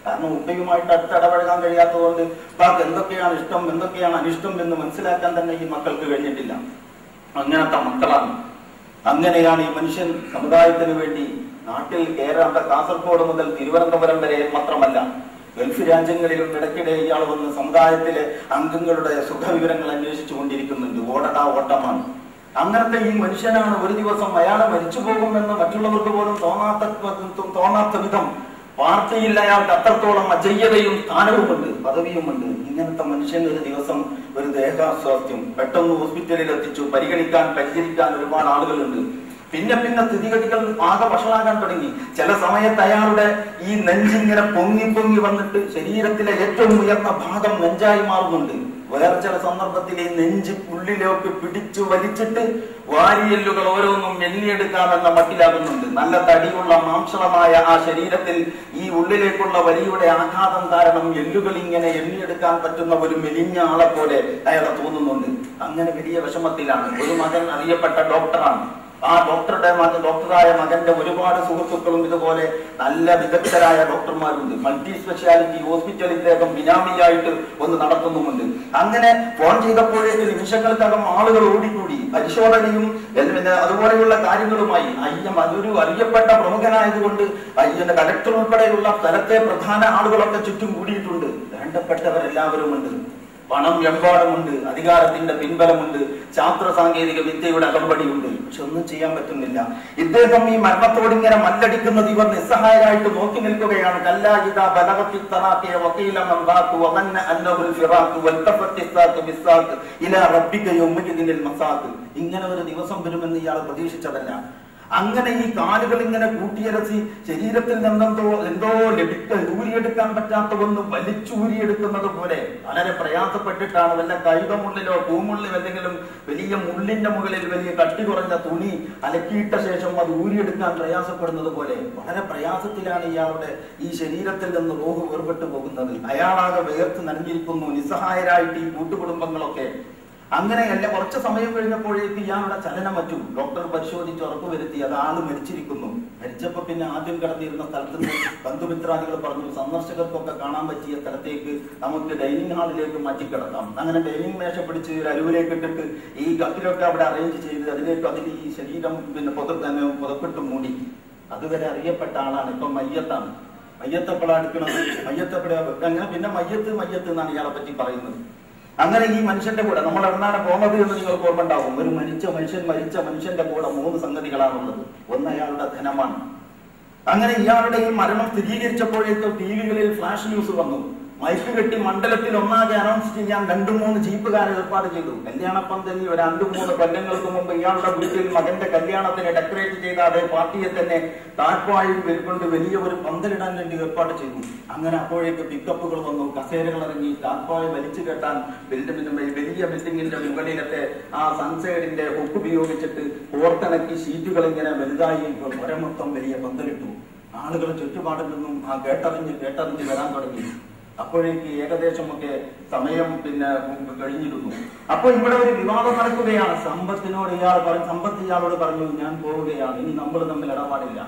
കാരണം ഉപ്പയുമായിട്ട് അടുത്ത് ഇടപഴകാൻ കഴിയാത്തതുകൊണ്ട് ഉപ്പാക്ക് എന്തൊക്കെയാണ് ഇഷ്ടം എന്തൊക്കെയാണ് അനിഷ്ടം എന്ന് മനസ്സിലാക്കാൻ തന്നെ ഈ മക്കൾക്ക് കഴിഞ്ഞിട്ടില്ല അങ്ങനത്തെ മക്കളാണ് അങ്ങനെയാണ് ഈ മനുഷ്യൻ സമുദായത്തിന് വേണ്ടി നാട്ടിൽ കേരള കാസർഗോഡ് മുതൽ തിരുവനന്തപുരം വരെ മാത്രമല്ല ഗൾഫ് രാജ്യങ്ങളിലും ഇടയ്ക്കിടെ ഇയാൾ വന്ന് സമുദായത്തിലെ അംഗങ്ങളുടെ സുഖവിവരങ്ങൾ അന്വേഷിച്ചു കൊണ്ടിരിക്കുന്നുണ്ട് ഓടടാ ഓട്ടമാണ് അങ്ങനത്തെ ഈ മനുഷ്യനാണ് ഒരു ദിവസം അയാൾ മരിച്ചു പോകുമെന്ന് മറ്റുള്ളവർക്ക് പോലും തോന്നാത്ത തോന്നാത്ത വിധം പാർട്ടിയിൽ അയാൾക്ക് അത്രത്തോളം അജയ്യതയും സ്ഥാനവുമുണ്ട് പദവിയുമുണ്ട് ഇങ്ങനത്തെ മനുഷ്യൻ ഒരു ദിവസം ഒരു ദേഹാസ്വാസ്ഥ്യം പെട്ടെന്ന് ഹോസ്പിറ്റലിൽ എത്തിച്ചു പരിഗണിക്കാൻ പരിചരിക്കാൻ ഒരുപാട് ആളുകളുണ്ട് പിന്നെ പിന്നെ സ്ഥിതിഗതികൾ ആകെ വഷളാകാൻ തുടങ്ങി ചില സമയത്ത് അയാളുടെ ഈ നെഞ്ചിങ്ങനെ പൊങ്ങി പൊങ്ങി വന്നിട്ട് ശരീരത്തിലെ ഏറ്റവും ഉയർന്ന ഭാഗം നെഞ്ചായി മാറുന്നുണ്ട് വേറെ ചില സന്ദർഭത്തിൽ ഈ നെഞ്ച് ഉള്ളിലേക്ക് പിടിച്ചു വലിച്ചിട്ട് വാരിയെല്ലുകൾ ഓരോന്നും എണ്ണിയെടുക്കാമെന്ന മട്ടിലാകുന്നുണ്ട് നല്ല തടിയുള്ള മാംസളമായ ആ ശരീരത്തിൽ ഈ ഉള്ളിലേക്കുള്ള വലിയുടെ ആഘാതം കാരണം എല്ലുകൾ ഇങ്ങനെ എണ്ണിയെടുക്കാൻ പറ്റുന്ന ഒരു മെലിഞ്ഞ ആളെ പോലെ അയാളെ തോന്നുന്നുണ്ട് അങ്ങനെ വലിയ വിഷമത്തിലാണ് ഒരു മകൻ അറിയപ്പെട്ട ഡോക്ടറാണ് ആ ഡോക്ടറുടെ മകൻ ഡോക്ടറായ മകന്റെ ഒരുപാട് സുഹൃത്തുക്കളും ഇതുപോലെ നല്ല വിദഗ്ധരായ ഡോക്ടർമാരുണ്ട് മൾട്ടി സ്പെഷ്യാലിറ്റി ഹോസ്പിറ്റൽ ഇദ്ദേഹം ബിനാമിയായിട്ട് ഒന്ന് നടത്തുന്നുമുണ്ട് അങ്ങനെ ഫോൺ ചെയ്തപ്പോഴേക്ക് നിമിഷങ്ങൾക്കകം ആളുകൾ ഓടിക്കൂടി പരിശോധനയും എൽ- പിന്നെ അതുപോലെയുള്ള കാര്യങ്ങളുമായി അയ്യം അതൊരു അറിയപ്പെട്ട പ്രമുഖനായതുകൊണ്ട് അയ്യന്റെ കലക്ടർ ഉൾപ്പെടെയുള്ള സ്ഥലത്തെ പ്രധാന ആളുകളൊക്കെ ചുറ്റും കൂടിയിട്ടുണ്ട് വേണ്ടപ്പെട്ടവരെല്ലാവരും ഉണ്ട് പണം എമ്പാടുമുണ്ട് അധികാരത്തിന്റെ പിൻബലമുണ്ട് ശാസ്ത്ര സാങ്കേതിക വിദ്യയുടെ അകമ്പടിയുണ്ട് പക്ഷെ ഒന്നും ചെയ്യാൻ പറ്റുന്നില്ല ഇദ്ദേഹം ഈ മരണത്തോടിങ്ങനെ മല്ലടിക്കുന്നത് ഇവർ നിസ്സഹായരായിട്ട് നോക്കി നിൽക്കുകയാണ് കല്ലാജിത ബലവത്തി തറാക്കിയ വക്കീലം അന്താക്കു അവന്ന അന്നഹുൽ ഫിറാഖു വൽതഫത്തിസ്സാഖു ബിസ്സാഖ് ഇലാ റബ്ബിക യൗമഇദിനിൽ മസാഖ് ഇങ്ങനെ ഒരു ദിവസം വരുമെന്ന് ഇയാൾ പ്രതീക്ഷിച്ചതല്ല അങ്ങനെ ഈ കാലുകൾ ഇങ്ങനെ കൂട്ടിയരസി ശരീരത്തിൽ നിന്നെന്തോ എന്തോ ലഭിക്ക ഊരിയെടുക്കാൻ പറ്റാത്ത ഒന്ന് വലിച്ചൂരിയെടുക്കുന്നത് പോലെ വളരെ പ്രയാസപ്പെട്ടിട്ടാണ് വല്ല കൈതമുള്ളിലോ പൂമുള്ളിൽ എന്തെങ്കിലും വലിയ മുള്ളിന്റെ മുകളിൽ വലിയ കട്ടി കുറഞ്ഞ തുണി അലക്കിയിട്ട ശേഷം അത് ഊരിയെടുക്കാൻ പ്രയാസപ്പെടുന്നത് പോലെ വളരെ പ്രയാസത്തിലാണ് ഇയാളുടെ ഈ ശരീരത്തിൽ നിന്ന് റോഹ് വേർപെട്ടു പോകുന്നത് അയാളാകെ വേർത്ത് നനഞ്ഞിരിക്കുന്നു നിസ്സഹായരായിട്ട് ഈ കൂട്ടുകുടുംബങ്ങളൊക്കെ അങ്ങനെയല്ല കുറച്ച് സമയം കഴിഞ്ഞപ്പോഴേക്ക് ഇയാളുടെ ചലനം മറ്റും ഡോക്ടർ പരിശോധിച്ച് ഉറപ്പുവരുത്തി അത് ആള് മരിച്ചിരിക്കുന്നു മരിച്ചപ്പോ പിന്നെ ആദ്യം കിടന്നിരുന്ന സ്ഥലത്ത് നിന്ന് ബന്ധുമിത്രാദികൾ പറഞ്ഞു സന്ദർശകർക്കൊക്കെ കാണാൻ പറ്റിയ സ്ഥലത്തേക്ക് നമുക്ക് ഡൈനിങ് ഹാളിലേക്ക് മാറ്റി കിടക്കാം അങ്ങനെ ഡൈനിങ് മേശ പിടിച്ച് ഒരു അരുവിലേക്ക് ഇട്ടിട്ട് ഈ കട്ടിലൊക്കെ അവിടെ അറേഞ്ച് ചെയ്ത് അതിലേക്ക് അതിൽ ഈ ശരീരം പിന്നെ പുത തന്നെ പുതപ്പിട്ട് മൂടി അതുവരെ അറിയപ്പെട്ട ആളാണ് ഇപ്പൊ മയ്യത്താണ് മയ്യത്തെപ്പോഴാണ് എടുക്കുന്നത് മയ്യത്തെപ്പോഴാ അങ്ങനെ പിന്നെ മയ്യത്ത് മയ്യത്ത് എന്നാണ് ഇയാളെ പറ്റി പറയുന്നത് അങ്ങനെ ഈ മനുഷ്യന്റെ കൂടെ നമ്മൾ എവിടെയാണ് പോകുന്നത് എന്ന് നിങ്ങൾക്ക് ഓർമ്മ ഉണ്ടാവും ഒരു മരിച്ച മനുഷ്യൻ മരിച്ച മനുഷ്യന്റെ കൂടെ മൂന്ന് സംഗതികളാണുള്ളത് ഒന്ന് അയാളുടെ ധനമാണ് അങ്ങനെ ഇയാളുടെ ഈ മരണം സ്ഥിരീകരിച്ചപ്പോഴേക്കും ടി വികളിൽ ഫ്ലാഷ് ന്യൂസ് വന്നു മൈക്ക് കെട്ടി മണ്ഡലത്തിൽ ഒന്നാകെ അനൗൺസ് ചെയ്യാൻ രണ്ടു മൂന്ന് ജീപ്പുകാരെ ഏർപ്പാട് ചെയ്തു കല്യാണ പന്തലിൽ ഒരു രണ്ടു മൂന്ന് കൊല്ലങ്ങൾക്ക് മുമ്പ് ഇയാളുടെ വീട്ടിൽ മകന്റെ കല്യാണത്തിന് ഡെക്കറേറ്റ് ചെയ്ത അതേ പാർട്ടിയെ തന്നെ താഴ്പായിൽ കൊണ്ട് വലിയ ഒരു പന്തലിടാൻ വേണ്ടി ഏർപ്പാട് ചെയ്തു അങ്ങനെ അപ്പോഴേക്ക് പിക്കപ്പുകൾ വന്നു കസേരകൾ ഇറങ്ങി താഴ്പായ വലിച്ചു കെട്ടാൻ ബിൽഡിംഗ് വലിയ ബിൽഡിങ്ങിന്റെ മുകളിലത്തെ ആ സൺസൈഡിന്റെ ഹുക്ക് ഉപയോഗിച്ചിട്ട് കോർത്തിണക്കി ഷീറ്റുകൾ ഇങ്ങനെ വലുതായി മൊത്തം വലിയ പന്തലിട്ടു ആളുകൾ ചുറ്റുപാടിൽ നിന്നും ആ കേട്ടറിഞ്ഞ് കേട്ടറിഞ്ഞ് വരാൻ തുടങ്ങി അപ്പോഴേക്ക് ഏകദേശമൊക്കെ സമയം പിന്നെ കഴിഞ്ഞിരുന്നു അപ്പൊ ഇവിടെ ഒരു വിവാദം നടക്കുകയാണ് സമ്പത്തിനോട് ഇയാൾ പറഞ്ഞു സമ്പത്ത് ഇയാളോട് പറഞ്ഞു ഞാൻ പോവുകയാണ് ഇനി നമ്മൾ തമ്മിൽ ഇടപാടില്ല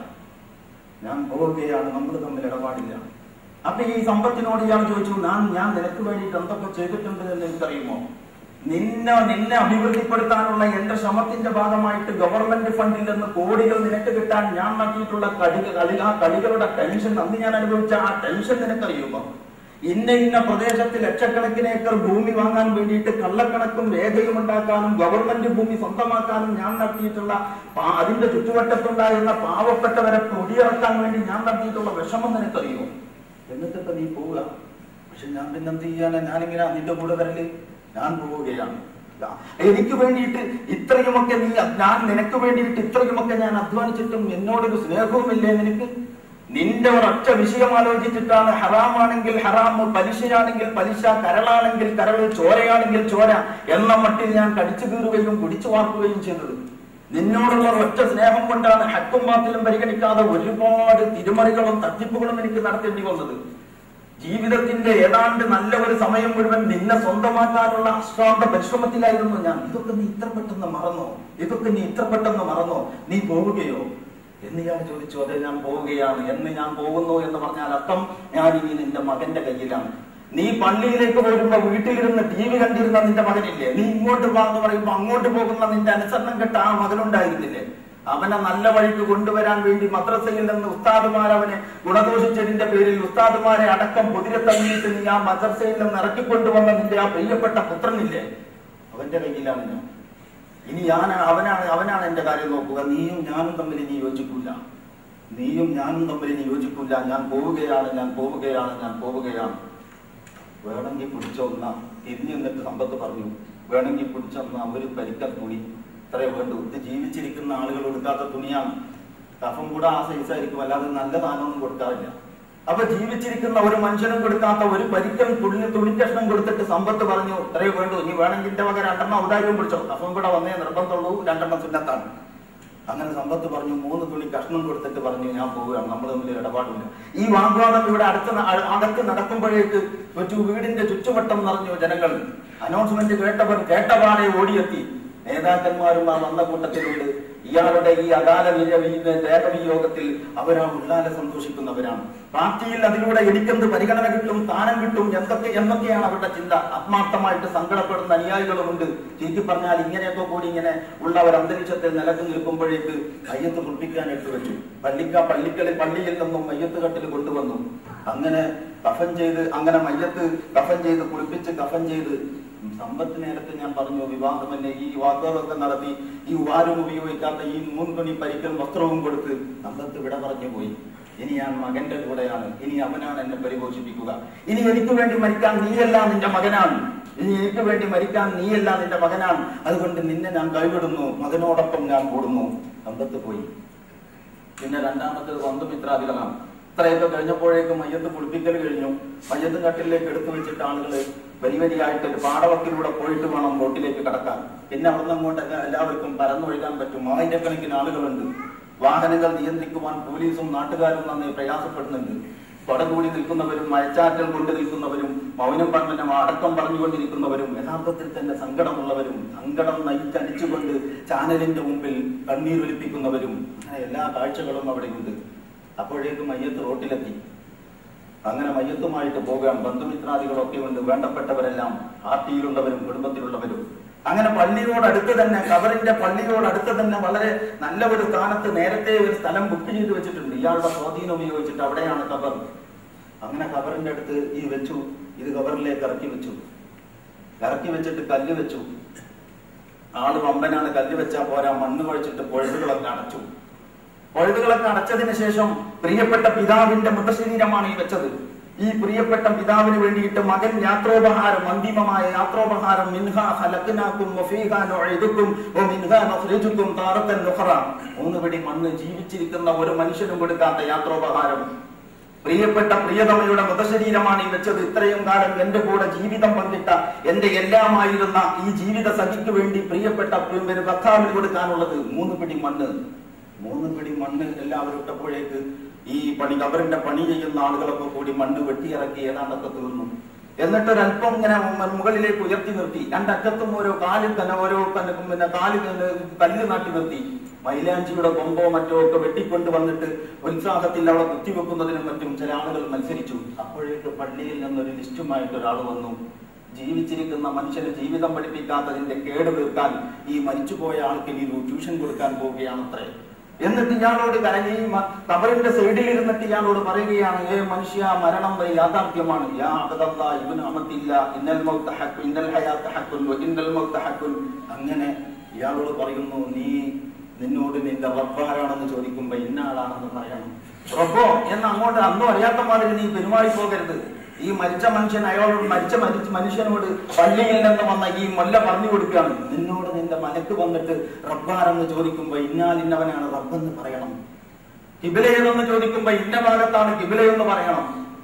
ഞാൻ പോവുകയാണ് നമ്മൾ തമ്മിൽ ഇടപാടില്ല അപ്പൊ ഈ സമ്പത്തിനോട് ഇയാൾ ചോദിച്ചു ഞാൻ ഞാൻ നിനക്ക് വേണ്ടിയിട്ട് എന്തൊക്കെ ചെയ്തിട്ടുണ്ട് എന്ന് എനിക്കറിയുമോ നിന്നെ നിന്നെ അഭിവൃദ്ധിപ്പെടുത്താനുള്ള എന്റെ ശ്രമത്തിന്റെ ഭാഗമായിട്ട് ഗവൺമെന്റ് ഫണ്ടിൽ നിന്ന് കോടികൾ നിനക്ക് കിട്ടാൻ ഞാൻ നടത്തിയിട്ടുള്ള കളികൾ കളി ആ കളികളുടെ ടെൻഷൻ അന്ന് ഞാൻ അനുഭവിച്ച ആ ടെൻഷൻ നിനക്കറിയുമോ ഇന്ന ഇന്ന പ്രദേശത്ത് ലക്ഷക്കണക്കിന് ഏക്കർ ഭൂമി വാങ്ങാൻ വേണ്ടിയിട്ട് കള്ളക്കണക്കും രേഖയും ഉണ്ടാക്കാനും ഗവൺമെന്റ് ഭൂമി സ്വന്തമാക്കാനും ഞാൻ നടത്തിയിട്ടുള്ള പാ- അതിന്റെ ചുറ്റുവട്ടത്തുണ്ടായിരുന്ന പാവപ്പെട്ടവരെ പൊടിയിറക്കാൻ വേണ്ടി ഞാൻ നടത്തിയിട്ടുള്ള വിഷമം നിനക്കറിയോ എന്നിട്ടിപ്പോ നീ പോവുക പക്ഷെ ഞാൻ പിന്നെ എന്ത് ചെയ്യാനാ ഞാനിങ്ങനെ നിന്റെ കൂടെ വരല് ഞാൻ പോവുകയാണ് ദാ, എനിക്ക് വേണ്ടിയിട്ട് ഇത്രയുമൊക്കെ നീ ഞാൻ നിനക്ക് വേണ്ടിയിട്ട് ഇത്രയുമൊക്കെ ഞാൻ അധ്വാനിച്ചിട്ടും എന്നോടൊരു സ്നേഹവുമില്ലേ നിനക്ക് നിന്റെ ഒരൊറ്റ വിഷയം ആലോചിച്ചിട്ടാണ് ഹറാമാണെങ്കിൽ ഹറാം പലിശയാണെങ്കിൽ പലിശ കരളാണെങ്കിൽ കരൾ ചോരയാണെങ്കിൽ ചോര എന്ന മട്ടിൽ ഞാൻ കടിച്ചു കീറുകയും കുടിച്ചു വാർക്കുകയും ചെയ്തത് നിന്നോടുള്ള ഒറ്റ സ്നേഹം കൊണ്ടാണ് ഹക്കും ബാത്തിലും പരിഗണിക്കാതെ ഒരുപാട് തിരുമറികളും തട്ടിപ്പുകളും എനിക്ക് നടത്തേണ്ടി വന്നത് ജീവിതത്തിന്റെ ഏതാണ്ട് നല്ല ഒരു സമയം മുഴുവൻ നിന്നെ സ്വന്തമാക്കാനുള്ള അശ്രാന്ത പരിശ്രമത്തിലായിരുന്നു ഞാൻ ഇതൊക്കെ നീ ഇത്ര പെട്ടെന്ന് മറന്നോ ഇതൊക്കെ നീ ഇത്ര പെട്ടെന്ന് മറന്നോ നീ പോവുകയോ എന്ന് ഇയാൾ ചോദിച്ചു അതെ ഞാൻ പോവുകയാണ് എന്ന് ഞാൻ പോകുന്നു എന്ന് പറഞ്ഞാൽ അർത്ഥം ഞാൻ ഇനി നിന്റെ മകന്റെ കയ്യിലാണ് നീ പള്ളിയിലേക്ക് വരുമ്പോ വീട്ടിലിരുന്ന് ടി വി കണ്ടിരുന്ന നിന്റെ മകനില്ലേ നീ ഇങ്ങോട്ട് വാ എന്ന് പറയുമ്പോ അങ്ങോട്ട് പോകുന്ന നിന്റെ അനുസരണം കെട്ട ആ മകനുണ്ടായിരുന്നില്ലേ അവനെ നല്ല വഴിക്ക് കൊണ്ടുവരാൻ വേണ്ടി മദ്രസയിൽ നിന്ന് ഉസ്താദുമാർ അവനെ ഗുണദോഷിച്ചതിന്റെ പേരിൽ ഉസ്താദുമാരെ അടക്കം കുതിരെ തള്ളിയിട്ട് നീ ആ മദ്രസയിൽ നിന്ന് ഇറക്കിക്കൊണ്ടുവന്ന നിന്റെ ആ പ്രിയപ്പെട്ട പുത്രനില്ലേ അവന്റെ കയ്യിലാണ് ഞാൻ ഇനി ഞാൻ അവനാണ് അവനാണ് എന്റെ കാര്യം നോക്കുക നീയും ഞാനും തമ്മിൽ നീ യോജിക്കില്ല നീയും ഞാനും തമ്മിൽ നീ യോജിക്കില്ല ഞാൻ പോവുകയാണ് ഞാൻ പോവുകയാണ് ഞാൻ പോവുകയാണ് വേണമെങ്കിൽ പിടിച്ചൊന്ന തിരിഞ്ഞു നിന്നിട്ട് സമ്പത്ത് പറഞ്ഞു വേണമെങ്കിൽ പിടിച്ചൊന്ന ഒരു പരിക്കൽ തുണി ഇത്രയേ വേണ്ടു ഇത് ജീവിച്ചിരിക്കുന്ന ആളുകൾ കൊടുക്കാത്ത തുണിയാണ് കഫം കൂടെ ആ സൈസായിരിക്കും അല്ലാതെ നല്ല സാധനമൊന്നും കൊടുക്കാറില്ല അപ്പൊ ജീവിച്ചിരിക്കുന്ന ഒരു മനുഷ്യനും കൊടുക്കാത്ത ഒരു പരിക്കൽ തുണി തുണിക്കഷ്ണം കൊടുത്തിട്ട് സമ്പത്ത് പറഞ്ഞു ഇത്രയേ വേണ്ടു ഇനി വേണമെങ്കിൽ എന്റെ വക രണ്ടെണ്ണം ഔദാര്യവും പിടിച്ചോ കഫം കൂടെ വന്നേ നിർബന്ധമുള്ളൂ രണ്ടെണ്ണം സുന്നത്താണ് അങ്ങനെ സമ്പത്ത് പറഞ്ഞു മൂന്ന് തുണി കഷ്ണം കൊടുത്തിട്ട് പറഞ്ഞു ഞാൻ പോവുകയാണ് നമ്മൾ തമ്മിൽ ഇടപാടില്ല ഈ വാഗ്വാദം ഇവിടെ അടുത്ത് ന- അ- അകത്ത് നടക്കുമ്പോഴേക്ക് ഒരു വീടിന്റെ ചുറ്റുവട്ടം നിറഞ്ഞു ജനങ്ങൾ അനൗൺസ്മെന്റ് കേട്ടവർ കേട്ടപാടെ ഓടിയെത്തി നേതാക്കന്മാരും ആ വന്ന കൂട്ടത്തിലുണ്ട് ഇയാളുടെ ഈ അകാല ദേഹവിയോഗത്തിൽ അവരാ ഉള്ളാലെ സന്തോഷിക്കുന്നവരാണ് പാർട്ടിയിൽ അതിലൂടെ എനിക്കെന്ത് പരിഗണന കിട്ടും സ്ഥാനം കിട്ടും എന്തൊക്കെ എന്നൊക്കെയാണ് അവരുടെ ചിന്ത ആത്മാർത്ഥമായിട്ട് സങ്കടപ്പെടുന്ന അനുയായികളുമുണ്ട് ചുരുക്കി പറഞ്ഞാൽ ഇങ്ങനെയൊക്കെ കൂടി ഇങ്ങനെ ഉള്ള ഒരു അന്തരീക്ഷത്തിൽ നിലക്ക് നിൽക്കുമ്പോഴേക്ക് മയ്യത്ത് കുളിപ്പിക്കാൻ ഇട്ട് വെച്ചു പള്ളിക്ക പള്ളിക്കളിൽ പള്ളിയിൽ നിന്നും മയ്യത്ത് കട്ടിൽ കൊണ്ടുവന്നു അങ്ങനെ കഫൻ ചെയ്ത് അങ്ങനെ മയ്യത്ത് കഫൻ ചെയ്ത് കുളിപ്പിച്ച് കഫൻ ചെയ്ത് സമ്പത്ത് നേരത്തെ ഞാൻ പറഞ്ഞു വിവാഹം തന്നെ ഈ വാക്കുകളൊക്കെ നടത്തി ഈ ആരും ഉപയോഗിക്കാത്ത ഈ മുൻതുണി പരിക്കൽ വസ്ത്രവും കൊടുത്ത് സമ്പത്ത് വിട പറഞ്ഞു പോയി ഇനി ഞാൻ മകന്റെ കൂടെയാണ് ഇനി അവനാണ് എന്നെ പരിപോഷിപ്പിക്കുക ഇനി എനിക്ക് വേണ്ടി മരിക്കാൻ നീയല്ല നിന്റെ മകനാണ് ഇനി എനിക്ക് വേണ്ടി മരിക്കാൻ നീയല്ല നിന്റെ മകനാണ് അതുകൊണ്ട് നിന്നെ ഞാൻ കൈവിടുന്നു മകനോടൊപ്പം ഞാൻ കൂടുന്നു സമ്പത്ത് പോയി പിന്നെ രണ്ടാമത്തേത് ബന്ധുമിത്രാദികളാണ് ഇത്രയൊക്കെ കഴിഞ്ഞപ്പോഴേക്കും മയ്യത്ത് കുളിപ്പിക്കൽ കഴിഞ്ഞു മയ്യത്ത് കട്ടിലേക്ക് എടുത്തു വെച്ചിട്ട് ആളുകൾ വരി വരിയായിട്ട് ഒരു പാടവക്കിലൂടെ പോയിട്ട് വേണം ബോട്ടിലേക്ക് കടക്കാൻ പിന്നെ അവിടുന്ന് അങ്ങോട്ടൊക്കെ എല്ലാവർക്കും പരന്നൊഴുകാൻ പറ്റും ആയിരക്കണക്കിന് ആളുകളുണ്ട് വാഹനങ്ങൾ നിയന്ത്രിക്കുവാൻ പോലീസും നാട്ടുകാരും നന്നായി പ്രയാസപ്പെടുന്നുണ്ട് കൊടകൂടി നിൽക്കുന്നവരും മയച്ചാറ്റൽ കൊണ്ട് നിൽക്കുന്നവരും മൗനം പറഞ്ഞ അടക്കം പറഞ്ഞുകൊണ്ടിരിക്കുന്നവരും യഥാർത്ഥത്തിൽ തന്നെ സങ്കടമുള്ളവരും സങ്കടം നയിച്ചടിച്ചുകൊണ്ട് ചാനലിന്റെ മുമ്പിൽ കണ്ണീരൊലിപ്പിക്കുന്നവരും അങ്ങനെ എല്ലാ കാഴ്ചകളും അവിടെയുണ്ട് അപ്പോഴേക്കും മയ്യത്ത് റോട്ടിലെത്തി അങ്ങനെ മയ്യത്തുമായിട്ട് പോകാൻ ബന്ധുമിത്രാദികളൊക്കെ ഉണ്ട് വേണ്ടപ്പെട്ടവരെല്ലാം പാർട്ടിയിലുള്ളവരും കുടുംബത്തിലുള്ളവരും അങ്ങനെ പള്ളിയോടടുത്ത് തന്നെ കബറിന്റെ പള്ളിയോടടുത്ത് തന്നെ വളരെ നല്ല ഒരു സ്ഥാനത്ത് നേരത്തെ ഒരു സ്ഥലം ബുക്ക് ചെയ്ത് വെച്ചിട്ടുണ്ട് ഇയാളുടെ സ്വാധീനം ഉപയോഗിച്ചിട്ട് അവിടെയാണ് കബർ അങ്ങനെ കബറിന്റെ അടുത്ത് ഈ വെച്ചു ഇത് കബറിലേക്ക് ഇറക്കി വെച്ചു ഇറക്കി വെച്ചിട്ട് കല്ല് വെച്ചു ആള് വമ്പനാണ് കല്ല് വെച്ചാ പോരാ മണ്ണ് കുഴച്ചിട്ട് പൊഴുതുകളൊക്കെ അടച്ചു പൊഴുതുകളൊക്കെ അടച്ചതിന് ശേഷം പ്രിയപ്പെട്ട പിതാവിന്റെ മൃതശരീരമാണ് ഈ വെച്ചത് ഈ പ്രിയപ്പെട്ട പിതാവിന് വേണ്ടിയിട്ട് മകൻ യാത്രോപഹാരം അന്തിമമായ യാത്രോപഹാരം മിൻഹ ഹലക്കിനാക്കും വഫീഹാ നുഈദുക്കും വമിൻഹാ നഖ്രിജുക്കും താറത്തൻ നുഖറ മൂന്ന് പിടി മണ്ണ് ജീവിച്ചിരിക്കുന്ന ഒരു മനുഷ്യനും കൊടുക്കാത്ത യാത്രോപഹാരം പ്രിയപ്പെട്ട പ്രിയതമയുടെ മൃതശരീരമാണ് ഈ വെച്ചത് ഇത്രയും കാലം എന്റെ കൂടെ ജീവിതം പങ്കിട്ട എന്റെ എല്ലാമായിരുന്ന ഈ ജീവിത സഖിക്ക് വേണ്ടി പ്രിയപ്പെട്ട പ്രിയ- ഭർത്താവിന് കൊടുക്കാനുള്ളത് മൂന്ന് പിടി മണ്ണ് മൂന്ന് പിടി മണ്ണ് എല്ലാവരും ഇട്ടപ്പോഴേക്ക് ഈ പണി കബറിന്റെ പണി ചെയ്യുന്ന ആളുകളൊക്കെ കൂടി മണ്ണ് വെട്ടിയിറക്കി ഏതാണ്ടൊക്കെ തീർന്നു എന്നിട്ട് ഒരല്പം ഇങ്ങനെ മു- മുകളിലേക്ക് ഉയർത്തി നിർത്തി രണ്ടറ്റത്തും ഓരോ കാലിൽ തന്നെ ഓരോ കല്ല് പിന്നെ കാലിൽ തന്നെ കല്ല് നാട്ടി നിർത്തി മൈലാഞ്ചിയുടെ കൊമ്പോ മറ്റോ ഒക്കെ വെട്ടിക്കൊണ്ട് വന്നിട്ട് ഉത്സാഹത്തിൽ അവിടെ കുത്തിവെക്കുന്നതിനും മറ്റും ചില ആളുകൾ മത്സരിച്ചു അപ്പോഴേക്ക് പള്ളിയിൽ നിന്നൊരു ലിസ്റ്റുമായിട്ട് ഒരാൾ വന്നു ജീവിച്ചിരിക്കുന്ന മനുഷ്യന് ജീവിതം പഠിപ്പിക്കാത്തതിന്റെ കേട് തീർക്കാൻ ഈ മരിച്ചുപോയ ആൾക്ക് ഇനി ഒരു ട്യൂഷൻ കൊടുക്കാൻ പോവുകയാണത്രേ എന്നിട്ട് ഇയാളോട് കരഞ്ഞ് ഈ മ- കബറിന്റെ സൈഡിൽ ഇരുന്നിട്ട് ഇയാളോട് പറയുകയാണ് ഏ മനുഷ്യ മരണം വരെ യാഥാർത്ഥ്യമാണ് യാ അബദല്ലാ ഇബ്നു അമത്തില്ല ഇന്നൽ മൗത്ത ഹഖ് ഇന്നൽ ഹയാത്ത ഹഖുൻ വ ഇന്നൽ മൗത്ത ഹഖുൻ അങ്ങനെ ഇയാളോട് പറയുന്നു നീ നിന്നോട് നിന്റെ റബ്ബാരാണെന്ന് ചോദിക്കുമ്പോ ഇന്ന ആളാണെന്ന് പറയണം റബ്ബോ എന്ന് അങ്ങോട്ട് അന്നും അറിയാത്ത മാതിരി നീ പെരുമാറി പോകരുത് ഈ മരിച്ച മനുഷ്യൻ അയാളോട് മരിച്ച മരിച്ച മനുഷ്യനോട് പള്ളിയിൽ നിന്ന് വന്ന ഈ മൊല്ല പറഞ്ഞു കൊടുക്കുകയാണ് നിന്നോട് നിന്റെ മനക്ക് വന്നിട്ട് റബ്ബാരെന്ന് ചോദിക്കുമ്പോ ഇന്നാൽ ഇന്നവനാണ് റബ്ബെന്ന് പറയണം കിബിലയെന്ന് ചോദിക്കുമ്പോ ഇന്ന ഭാഗത്താണ് കിബിലയെന്ന് പറയണം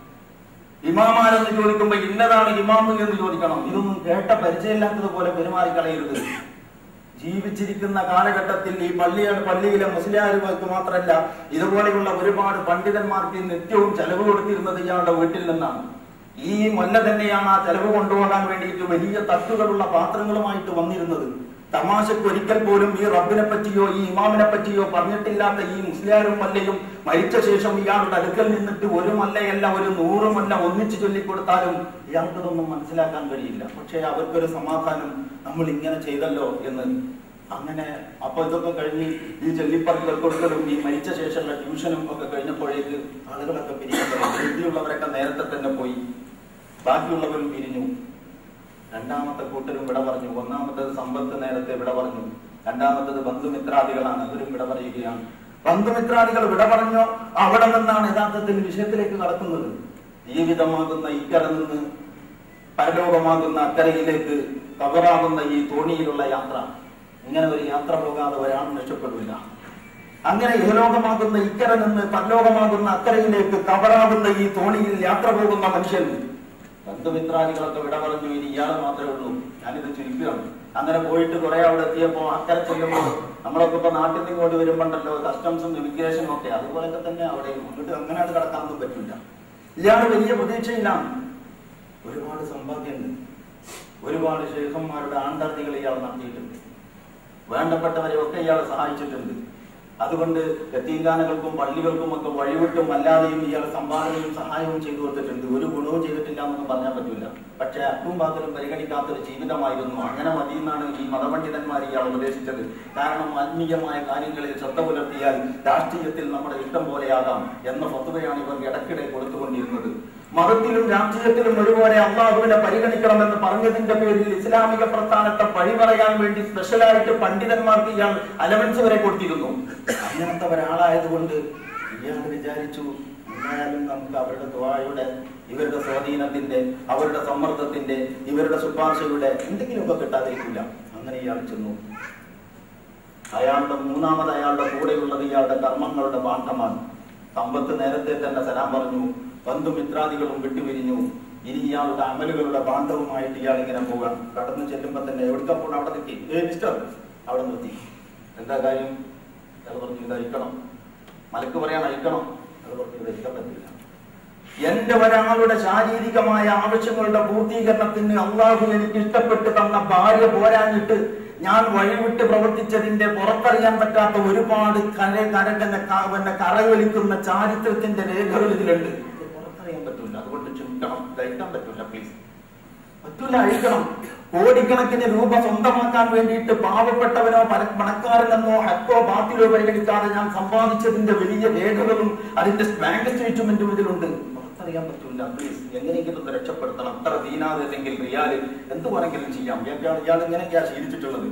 ഇമാമാരെന്ന് ചോദിക്കുമ്പോ ഇന്നതാണ് ഇമാമ് എന്ന് ചോദിക്കണം ഇതൊന്നും കേട്ട പരിചയമില്ലാത്തതുപോലെ പെരുമാറിക്കളയരുത് ജീവിച്ചിരിക്കുന്ന കാലഘട്ടത്തിൽ ഈ പള്ളിയാണ് പള്ളിയിലെ മുസ്ലിയാരുകൾക്ക് മാത്രമല്ല ഇതുപോലെയുള്ള ഒരുപാട് പണ്ഡിതന്മാർക്ക് നിത്യവും ചെലവ് കൊടുത്തിരുന്നത് ഇയാളുടെ വീട്ടിൽ നിന്നാണ് ഈ മൊല്ല തന്നെയാണ് ആ ചെലവ് കൊണ്ടുപോകാൻ വേണ്ടിയിട്ട് വലിയ തട്ടുകളുള്ള പാത്രങ്ങളുമായിട്ട് വന്നിരുന്നത് തമാശക്ക് ഒരിക്കൽ പോലും ഈ റബ്ബിനെ പറ്റിയോ ഈ ഇമാമിനെ പറ്റിയോ പറഞ്ഞിട്ടില്ലാത്ത ഈ മുസ്ലിയാരും മല്ലയും മരിച്ച ശേഷം ഇയാളുടെ അടുക്കൽ നിന്നിട്ട് ഒരു മല്ലയല്ല ഒരു നൂറ് മല്ല ഒന്നിച്ചു ചൊല്ലിക്കൊടുത്താലും ഇയാൾക്കതൊന്നും മനസ്സിലാക്കാൻ കഴിയില്ല പക്ഷേ അവർക്കൊരു സമാധാനം നമ്മൾ ഇങ്ങനെ ചെയ്തല്ലോ എന്ന് അങ്ങനെ അപ്പൊ ഇതൊക്കെ കഴിഞ്ഞ് ഈ ചെല്ലിപ്പറകൾ കൊടുക്കലും ഈ മരിച്ച ശേഷമുള്ള ട്യൂഷനും ഒക്കെ കഴിഞ്ഞപ്പോഴേക്ക് ആളുകളൊക്കെ പിരിയുന്നത് ബുദ്ധിയുള്ളവരൊക്കെ നേരത്തെ തന്നെ പോയി ബാക്കിയുള്ളവരും പിരിഞ്ഞു രണ്ടാമത്തെ കൂട്ടരും വിട പറഞ്ഞു ഒന്നാമത്തേത് സമ്പത്ത് നേരത്തെ വിട പറഞ്ഞു രണ്ടാമത്തേത് ബന്ധുമിത്രാദികളാണ് അവരും വിട പറയുകയാണ് ബന്ധുമിത്രാദികൾ വിട പറഞ്ഞോ അവിടെ നിന്നാണ് യഥാർത്ഥത്തിൽ വിഷയത്തിലേക്ക് കടക്കുന്നത് ജീവിതമാകുന്ന ഇക്കര നിന്ന് പരലോകമാകുന്ന അക്കരയിലേക്ക് കവറാകുന്ന ഈ തോണിയിലുള്ള യാത്ര ഇങ്ങനെ ഒരു യാത്ര പോകാതെ ഒരാളും രക്ഷപ്പെടില്ല അങ്ങനെ ഇഹലോകമാകുന്ന ഇക്കര നിന്ന് പരലോകമാകുന്ന അക്കരയിലേക്ക് കവറാകുന്ന ഈ തോണിയിൽ യാത്ര പോകുന്ന മനുഷ്യൻ ബന്ധുമിത്രാദികളൊക്കെ വിട പറഞ്ഞു ഇനി ഇയാളെ മാത്രമേ ഉള്ളൂ ഞാനിത് ചുരുക്കുകയാണ് അങ്ങനെ പോയിട്ട് കുറെ അവിടെ എത്തിയപ്പോ അക്കരെ ചെല്ലുമ്പോൾ നമ്മളൊക്കെ ഇപ്പൊ നാട്ടിൽ നിന്ന് ഇങ്ങോട്ട് വരുമ്പോണ്ടല്ലോ കസ്റ്റംസും ഇമിഗ്രേഷനും ഒക്കെ അതുപോലൊക്കെ തന്നെ അവിടെ അങ്ങോട്ട് അങ്ങനെയാണ് കിടക്കാനൊന്നും പറ്റില്ല ഇയാൾ വലിയ പ്രതീക്ഷയിലാണ് ഒരുപാട് സമ്പാദ്യമുണ്ട് ഒരുപാട് ശേഖന്മാരുടെ ആണ്ടർത്തികൾ ഇയാൾ നടത്തിയിട്ടുണ്ട് വേണ്ടപ്പെട്ടവരെ ഒക്കെ ഇയാൾ സഹായിച്ചിട്ടുണ്ട് അതുകൊണ്ട് എത്തീങ്കാനകൾക്കും പള്ളികൾക്കും ഒക്കെ വഴിവിട്ടും അല്ലാതെയും ഇയാൾ സംഭാവനയും സഹായവും ചെയ്തു കൊടുത്തിട്ടുണ്ട് ഒരു ഗുണവും ചെയ്തിട്ടില്ല എന്നൊന്നും പറഞ്ഞാൽ പറ്റില്ല പക്ഷെ അക്കും പാത്തിലും പരിഗണിക്കാത്തൊരു ജീവിതമായിരുന്നു അങ്ങനെ മതി എന്നാണ് ഈ മതപണ്ഡിതന്മാർ ഇയാൾ ഉപദേശിച്ചത് കാരണം ആത്മീയമായ കാര്യങ്ങളിൽ ശ്രദ്ധ പുലർത്തിയാൽ രാഷ്ട്രീയത്തിൽ നമ്മുടെ ഇഷ്ടം പോലെയാകാം എന്ന ഫത്തുവയാണ് ഇവർ ഇടയ്ക്കിടെ കൊടുത്തുകൊണ്ടിരുന്നത് മതത്തിലും രാഷ്ട്രീയത്തിലും ഒരുപോലെ അള്ളാഹുവിനെ പരിഗണിക്കണമെന്ന് പറഞ്ഞതിന്റെ പേരിൽ ഇസ്ലാമിക പ്രസ്ഥാനത്തെ പഴി പറയാൻ വേണ്ടി സ്പെഷ്യലായിട്ട് പണ്ഡിതന്മാർക്ക് ഇയാൾ അലവൻസ് വരെ കൊടുത്തിരുന്നു അങ്ങനത്തെ ഒരാളായതുകൊണ്ട് ഇയാൾ വിചാരിച്ചു എന്തായാലും നമുക്ക് അവരുടെ ദ്വായുടെ ഇവരുടെ സ്വാധീനത്തിന്റെ അവരുടെ സമ്മർദ്ദത്തിന്റെ ഇവരുടെ ശുപാർശയുടെ എന്തെങ്കിലുമൊക്കെ കിട്ടാതിരിക്കില്ല അങ്ങനെ ഇയാൾ ചെന്നു അയാളുടെ മൂന്നാമത് അയാളുടെ കൂടെയുള്ളത് ഇയാളുടെ കർമ്മങ്ങളുടെ പാഠമാണ് സമ്പത്ത് നേരത്തെ തന്നെ സലാം പറഞ്ഞു ബന്ധുമിത്രാദികളും വിട്ടുപിരിഞ്ഞു ഇനി ഇയാളുടെ അമലുകളുടെ ബാന്ധവുമായിട്ട് ഇയാൾ ഇങ്ങനെ പോകാം കടന്നു ചെല്ലുമ്പോ തന്നെ എവിടുക്ക പോകണം അവിടെ നിർത്തി ഏ മിസ്റ്റർ അവിടെ നിർത്തി എന്താ കാര്യം അയാൾ പറഞ്ഞു ഇത് അയക്കണം മലക്ക് പറയാൻ അയക്കണം അയാൾ പറഞ്ഞു ഇത് അയക്കാൻ പറ്റില്ല എന്റെ ഒരാളുടെ ശാരീരികമായ ആവശ്യങ്ങളുടെ പൂർത്തീകരണത്തിന് അള്ളാഹു എനിക്ക് ഇഷ്ടപ്പെട്ട് തന്ന ഭാര്യ പോരാഞ്ഞിട്ട് ഞാൻ വഴിവിട്ട് പ്രവർത്തിച്ചതിന്റെ പുറത്തറിയാൻ പറ്റാത്ത ഒരുപാട് കര കരകന്നെ പിന്നെ കറയൊലിക്കുന്ന ചാരിത്രത്തിന്റെ രേഖകൾ ഇതിലുണ്ട് ഇത് പുറത്തറിയാൻ പറ്റില്ല അതുകൊണ്ട് ക്ഷമിക്കണം കഴിക്കാൻ പറ്റില്ല പ്ലീസ് പറ്റൂല അഴിക്കണം കോടിക്കണക്കിന് രൂപ സ്വന്തമാക്കാൻ വേണ്ടിയിട്ട് പാവപ്പെട്ടവനോ പര- പണക്കാരനെന്നോ ഹക്കോ ബാത്തിലോ പരിഗണിക്കാതെ ഞാൻ സമ്പാദിച്ചതിന്റെ വലിയ രേഖകളും അതിന്റെ ബാങ്ക് സ്റ്റേറ്റ്മെന്റും ഇതിലുണ്ട് പുറത്തറിയാൻ പറ്റൂല പ്ലീസ് എങ്ങനെയെങ്കിലും ഒന്ന് രക്ഷപ്പെടുത്തണം അത്ര ദീനാദ് അല്ലെങ്കിൽ റിയാല് എന്ത് വേണമെങ്കിലും ചെയ്യാം ഇയാൾ ഇയാൾ ഇങ്ങനെയൊക്കെയാ ശീലിച്ചിട്ടുള്ളത്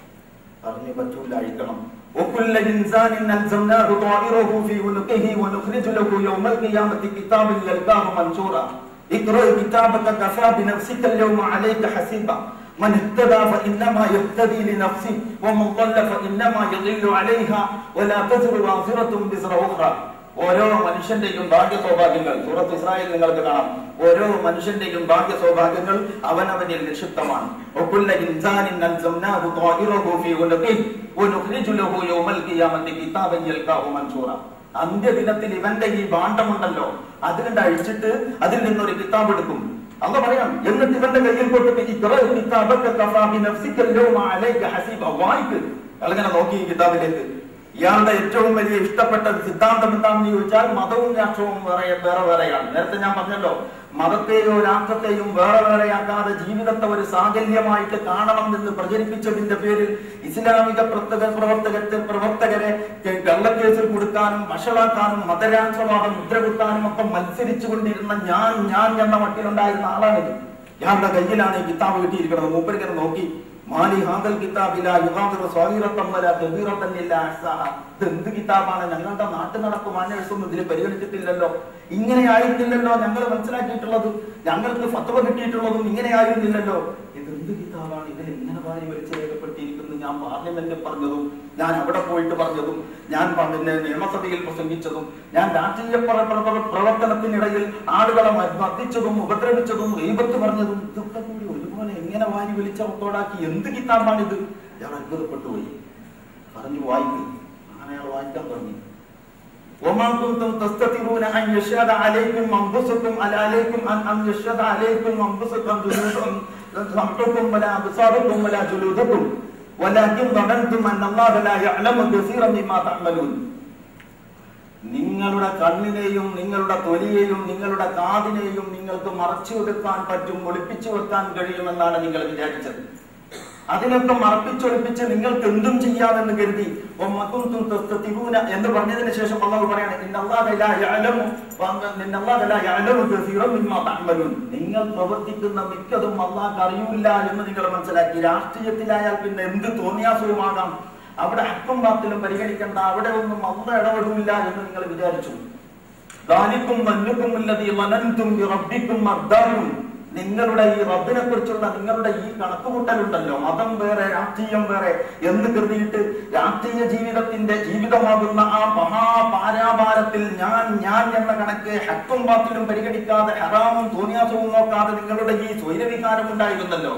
പറഞ്ഞു പറ്റൂല അഴിക്കണം وكل إنسان ألزمناه طائره في عنقه ونخرج له يوم القيامة كتابا يلقاه منشورا اقرأ كتابك كفى بنفسك اليوم عليك حسيبا من اهتدى فإنما يهتدي لنفسه ومن ضل فإنما يضل عليها ولا تزر وازرة وزر أخرى ഓരോ മനുഷ്യന്റെയും ഭാഗ്യ സൗഭാഗ്യങ്ങൾ സൂറത്ത് ഇസ്രായേൽ നിങ്ങൾക്ക് കാണാം ഓരോ മനുഷ്യന്റെയും ഭാഗ്യ സൗഭാഗ്യങ്ങൾ അവനവനിൽ നിക്ഷിപ്തമാണ് وكل إنسان ألزمناه طائره في عنقه ونخرج له يوم القيامة كتابا يلقاه منشورا അന്ത്യദിനത്തിൽ ഇവന്റെ ഈ ഭാണ്ഡമുണ്ടല്ലോ അതിനുണ്ട് അഴിച്ചിട്ട് അതിൽ നിന്നൊരു കിതാബ് എടുക്കും അല്ല പറയാം എന്നിട്ട് ഇവന്റെ കയ്യിൽ കൊടുത്തിട്ട് ഈ ഖുറ കിതാബക്ക കഫാ ബിനഫ്സിക അൽയൗമ അലൈക ഹസീബ വായിക്ക് അയാളിങ്ങനെ നോക്കി ഈ കിതാബിലേക്ക് ഇയാളുടെ ഏറ്റവും വലിയ ഇഷ്ടപ്പെട്ട സിദ്ധാന്തം എന്താണെന്ന് ചോദിച്ചാൽ മതവും രാഷ്ട്രവും വേറെ വേറെ വേറെയാണ് നേരത്തെ ഞാൻ പറഞ്ഞല്ലോ മതത്തെയോ രാഷ്ട്രത്തെയും വേറെ വേറെയാക്കാതെ ജീവിതത്തെ ഒരു സാകല്യമായിട്ട് കാണണം എന്ന് പ്രചരിപ്പിച്ചതിന്റെ പേരിൽ ഇസ്ലാമിക പ്രവർത്തക പ്രവർത്തകത്തെ പ്രവർത്തകരെ കള്ളക്കേസിൽ കൊടുക്കാനും വഷളാക്കാനും മതരാഷ്ട്രവാദം മുദ്രകുത്താനും ഒക്കെ മത്സരിച്ചു കൊണ്ടിരുന്ന ഞാൻ ഞാൻ എന്ന മട്ടിലുണ്ടായിരുന്ന ആളാണിത് ഇയാളുടെ കയ്യിലാണ് ഈ കിതാബ് കിട്ടിയിരിക്കുന്നത് മൂപ്പരിങ്ങനെ നോക്കി മാലി ഹാദൽ കിതാബില യുഹാദിറു സ്വാഗീറത്തം വല കബീറത്തൻ ഇല്ല അഹ്സാഹ. ഇത് എന്ത് കിതാബാണ് ഞങ്ങളുടെ നാട്ടു നടപ്പ് മാനേഴ്സൊന്നും ഇതിൽ പരിഗണിച്ചിട്ടില്ലല്ലോ ഇങ്ങനെ ആയിരുന്നില്ലല്ലോ ഞങ്ങൾ മനസ്സിലാക്കിയിട്ടുള്ളത് ഞങ്ങൾക്ക് ഫത്വ കിട്ടിയിട്ടുള്ളതും ഇങ്ങനെ ആയിരുന്നില്ലല്ലോ ഇത് എന്ത് കിതാബാണ് ഇതിൽ ഇങ്ങനെ വാരി വലിച്ചു രേഖപ്പെടുത്തിയിരിക്കുന്നത് ഞാൻ പാർലമെന്റിൽ പറഞ്ഞതും ഞാൻ അവിടെ പോയിട്ട് പറഞ്ഞതും ഞാൻ പിന്നെ നിയമസഭയിൽ പ്രസംഗിച്ചതും ഞാൻ രാഷ്ട്രീയ പ്ര- പ്ര- പ്ര- പ്രവർത്തനത്തിനിടയിൽ ആളുകളെ മർദ്ദിച്ചതും ഉപദ്രവിച്ചതും റീപത്ത് പറഞ്ഞതും ഇതൊക്കെ കൂടി ഒരുപോലെ എങ്ങനെ വാരി വലിച്ച ഒത്തോടാക്കി എന്ത് കിതാബാണിത് ഞാൻ അത്ഭുതപ്പെട്ടു പോയി പറഞ്ഞു വായിക്കും അങ്ങനെ അയാൾ വായിക്കാൻ തുടങ്ങി وما كنتم تستترون ان يشهد عليكم انفسكم على عليكم ان ان يشهد عليكم انفسكم جلودكم سمعكم ولا ابصاركم ولا جلودكم ولكن ظننتم أن الله لا يعلم كثيرا مما تعملون നിങ്ങളുടെ കണ്ണിനെയും നിങ്ങളുടെ തൊലിയെയും നിങ്ങളുടെ കാതിനെയും നിങ്ങൾക്ക് മറച്ചു വെക്കാൻ പറ്റും ഒളിപ്പിച്ചു വെക്കാൻ കഴിയുമെന്നാണ് നിങ്ങൾ വിചാരിച്ചത് അതിനൊക്കെ മറപ്പിച്ചൊളിപ്പിച്ച് നിങ്ങൾക്ക് എന്തും ചെയ്യാമെന്ന് കരുതി ഒമ്മക്കുന്തും തസ്തതിഊന എന്ന് പറഞ്ഞതിന് ശേഷം അള്ളാഹു പറയാണ് ഇന്നല്ലാഹ ലാ യഅലമു വഅന്ന- ഇന്നല്ലാഹ ലാ യഅലമു കസീറൻ മിമ്മാ തഅമലൂൻ. നിങ്ങൾ പ്രവർത്തിക്കുന്ന മിക്കതും അള്ളാഹ് അറിയൂല എന്ന് നിങ്ങൾ മനസ്സിലാക്കി രാഷ്ട്രീയത്തിലായാൽ പിന്നെ എന്ത് തോന്നിയാസവുമാകാം അവിടെ ഹക്കും ബാത്തിലും പരിഗണിക്കേണ്ട അവിടെ ഒന്നും അള്ള ഇടപെടില്ല എന്ന് നിങ്ങൾ വിചാരിച്ചു ദാലിക്കും വന്നുക്കും ഇല്ലതീ വനന്തും റബ്ബിക്കും അർദ്ദാനും നിങ്ങളുടെ ഈ റബ്ബിനെ കുറിച്ചുള്ള നിങ്ങളുടെ ഈ കണക്കുകൂട്ടലുണ്ടല്ലോ മതം വേറെ രാഷ്ട്രീയം വേറെ എന്ന് കരുതിയിട്ട് രാഷ്ട്രീയ ജീവിതത്തിന്റെ ജീവിതമാകുന്ന ആ മഹാപാരാപാരത്തിൽ ഞാൻ ഞാൻ എന്ന കണക്ക് ഹക്കും ബാത്തിലും പരിഗണിക്കാതെ ഹറാമും തോന്നിയാസവും നോക്കാതെ നിങ്ങളുടെ ഈ സ്വൈരവികാരം ഉണ്ടായിരുന്നല്ലോ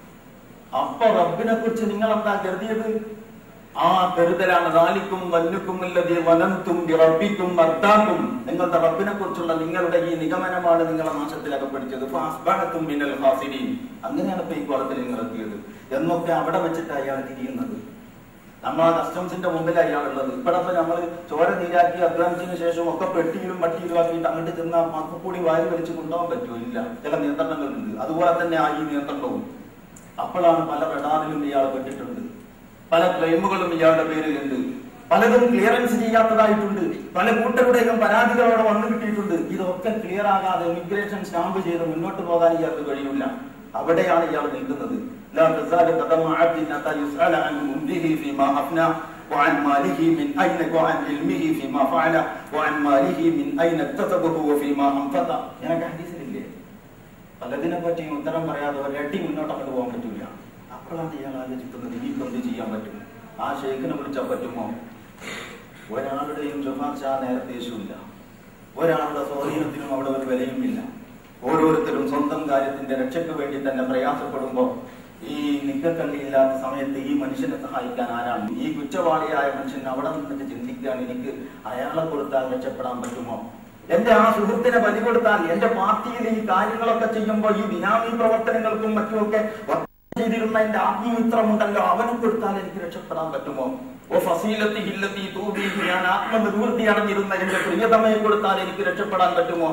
അപ്പൊ റബ്ബിനെ കുറിച്ച് നിങ്ങൾ എന്താ കരുതിയത് ആ കരുതലാണ് ദാലിക്കും വന്നുക്കും ഇല്ലതി വനന്തും റബ്ബിക്കും വർദ്ധാക്കും നിങ്ങളുടെ റബ്ബിനെ കുറിച്ചുള്ള നിങ്ങളുടെ ഈ നിഗമനമാണ് നിങ്ങളെ നാശത്തിൽ അകപ്പെടുത്തിയത് ഫാസ്ബഹത്തും മിനൽ ഹാസിരീൻ അങ്ങനെയാണ് ഇപ്പൊ ഈ കുളത്തിൽ നിങ്ങൾ എത്തിയത് എന്നൊക്കെ അവിടെ വെച്ചിട്ട് അയാൾ തിരിയുന്നത് നമ്മൾ ആ കസ്റ്റംസിന്റെ മുമ്പിൽ അയാളുള്ളത് ഇപ്പോഴത്തെ നമ്മൾ ചോര നീരാക്കി അധ്വാനിച്ചതിന് ശേഷം ഒക്കെ പെട്ടിയിലും പട്ടിയിലും ആക്കിയിട്ട് അങ്ങോട്ട് ചെന്ന മക്കക്കൂടി വാരി വലിച്ചു കൊണ്ടുപോകാൻ പറ്റുമോ ഇല്ല ചില നിയന്ത്രണങ്ങളുണ്ട് അതുപോലെ തന്നെ ആ ഈ നിയന്ത്രണവും അപ്പോഴാണ് പല റഡാറിലും ഇയാൾ പെട്ടിട്ടുണ്ട് പല ക്ലെയിമുകളും ഇയാളുടെ പേരിലുണ്ട് പലതും ക്ലിയറൻസ് ചെയ്യാത്തതായിട്ടുണ്ട് പല കൂട്ടരുടെയും പരാതികൾ അവിടെ വന്നു കിട്ടിയിട്ടുണ്ട് ഇതൊക്കെ ക്ലിയർ ആകാതെ ഇമിഗ്രേഷൻ സ്റ്റാമ്പ് ചെയ്ത് മുന്നോട്ട് പോകാൻ ഇയാൾക്ക് കഴിയില്ല അവിടെയാണ് ഇയാൾ നിൽക്കുന്നത് لا تزال قدم عبد حتى يسأل عن عمره فيما أفنى وعن ماله من أين وعن علمه فيما فعل وعن ماله من أين اكتسبه وفيما أنفق ഞങ്ങൾക്ക് ഹദീസിലില്ലേ പലതിനെ പറ്റിയും ഉത്തരം പറയാതെ ഒരടി മുന്നോട്ട് അങ്ങോട്ട് പോകാൻ പറ്റില്ല അപ്പോഴാണ് ഇയാൾ ആലോചിക്കുന്നത് ഇനിയിപ്പോൾ എന്ത് ചെയ്യാൻ പറ്റും ആ ഷെയ്ഖിനെ വിളിച്ചാൽ പറ്റുമോ ഒരാളുടെയും ശുപാർശ ആ നേരത്തെ യേശുവില്ല ഒരാളുടെ സ്വാധീനത്തിനും അവിടെ ഒരു വിലയുമില്ല ഓരോരുത്തരും സ്വന്തം കാര്യത്തിന്റെ രക്ഷയ്ക്ക് വേണ്ടി തന്നെ പ്രയാസപ്പെടുമ്പോൾ ഈ നിക്കക്കള്ളിയില്ലാത്ത സമയത്ത് ഈ മനുഷ്യനെ സഹായിക്കാൻ ആരാണ് ഈ കുറ്റവാളിയായ മനുഷ്യൻ അവിടെ നിന്നിട്ട് ചിന്തിക്കാൻ എനിക്ക് അയാളെ കൊടുത്താൽ രക്ഷപ്പെടാൻ പറ്റുമോ എന്റെ ആ സുഹൃത്തിനെ ബലി കൊടുത്താൽ എന്റെ പാർട്ടിയിൽ ഈ കാര്യങ്ങളൊക്കെ ചെയ്യുമ്പോൾ ഈ ബിനാമി പ്രവർത്തനങ്ങൾക്കും മറ്റുമൊക്കെ ചെയ്തിരുന്ന എന്റെ ആത്മമിത്രമുണ്ടല്ലോ അവനും കൊടുത്താൽ എനിക്ക് രക്ഷപ്പെടാൻ പറ്റുമോ ഓ ഫസീലത്തി ഹില്ലത്തി തൂബി ഞാൻ ആത്മനിവൃത്തി അടഞ്ഞിരുന്ന എന്റെ പ്രിയതമയെ കൊടുത്താൽ എനിക്ക് രക്ഷപ്പെടാൻ പറ്റുമോ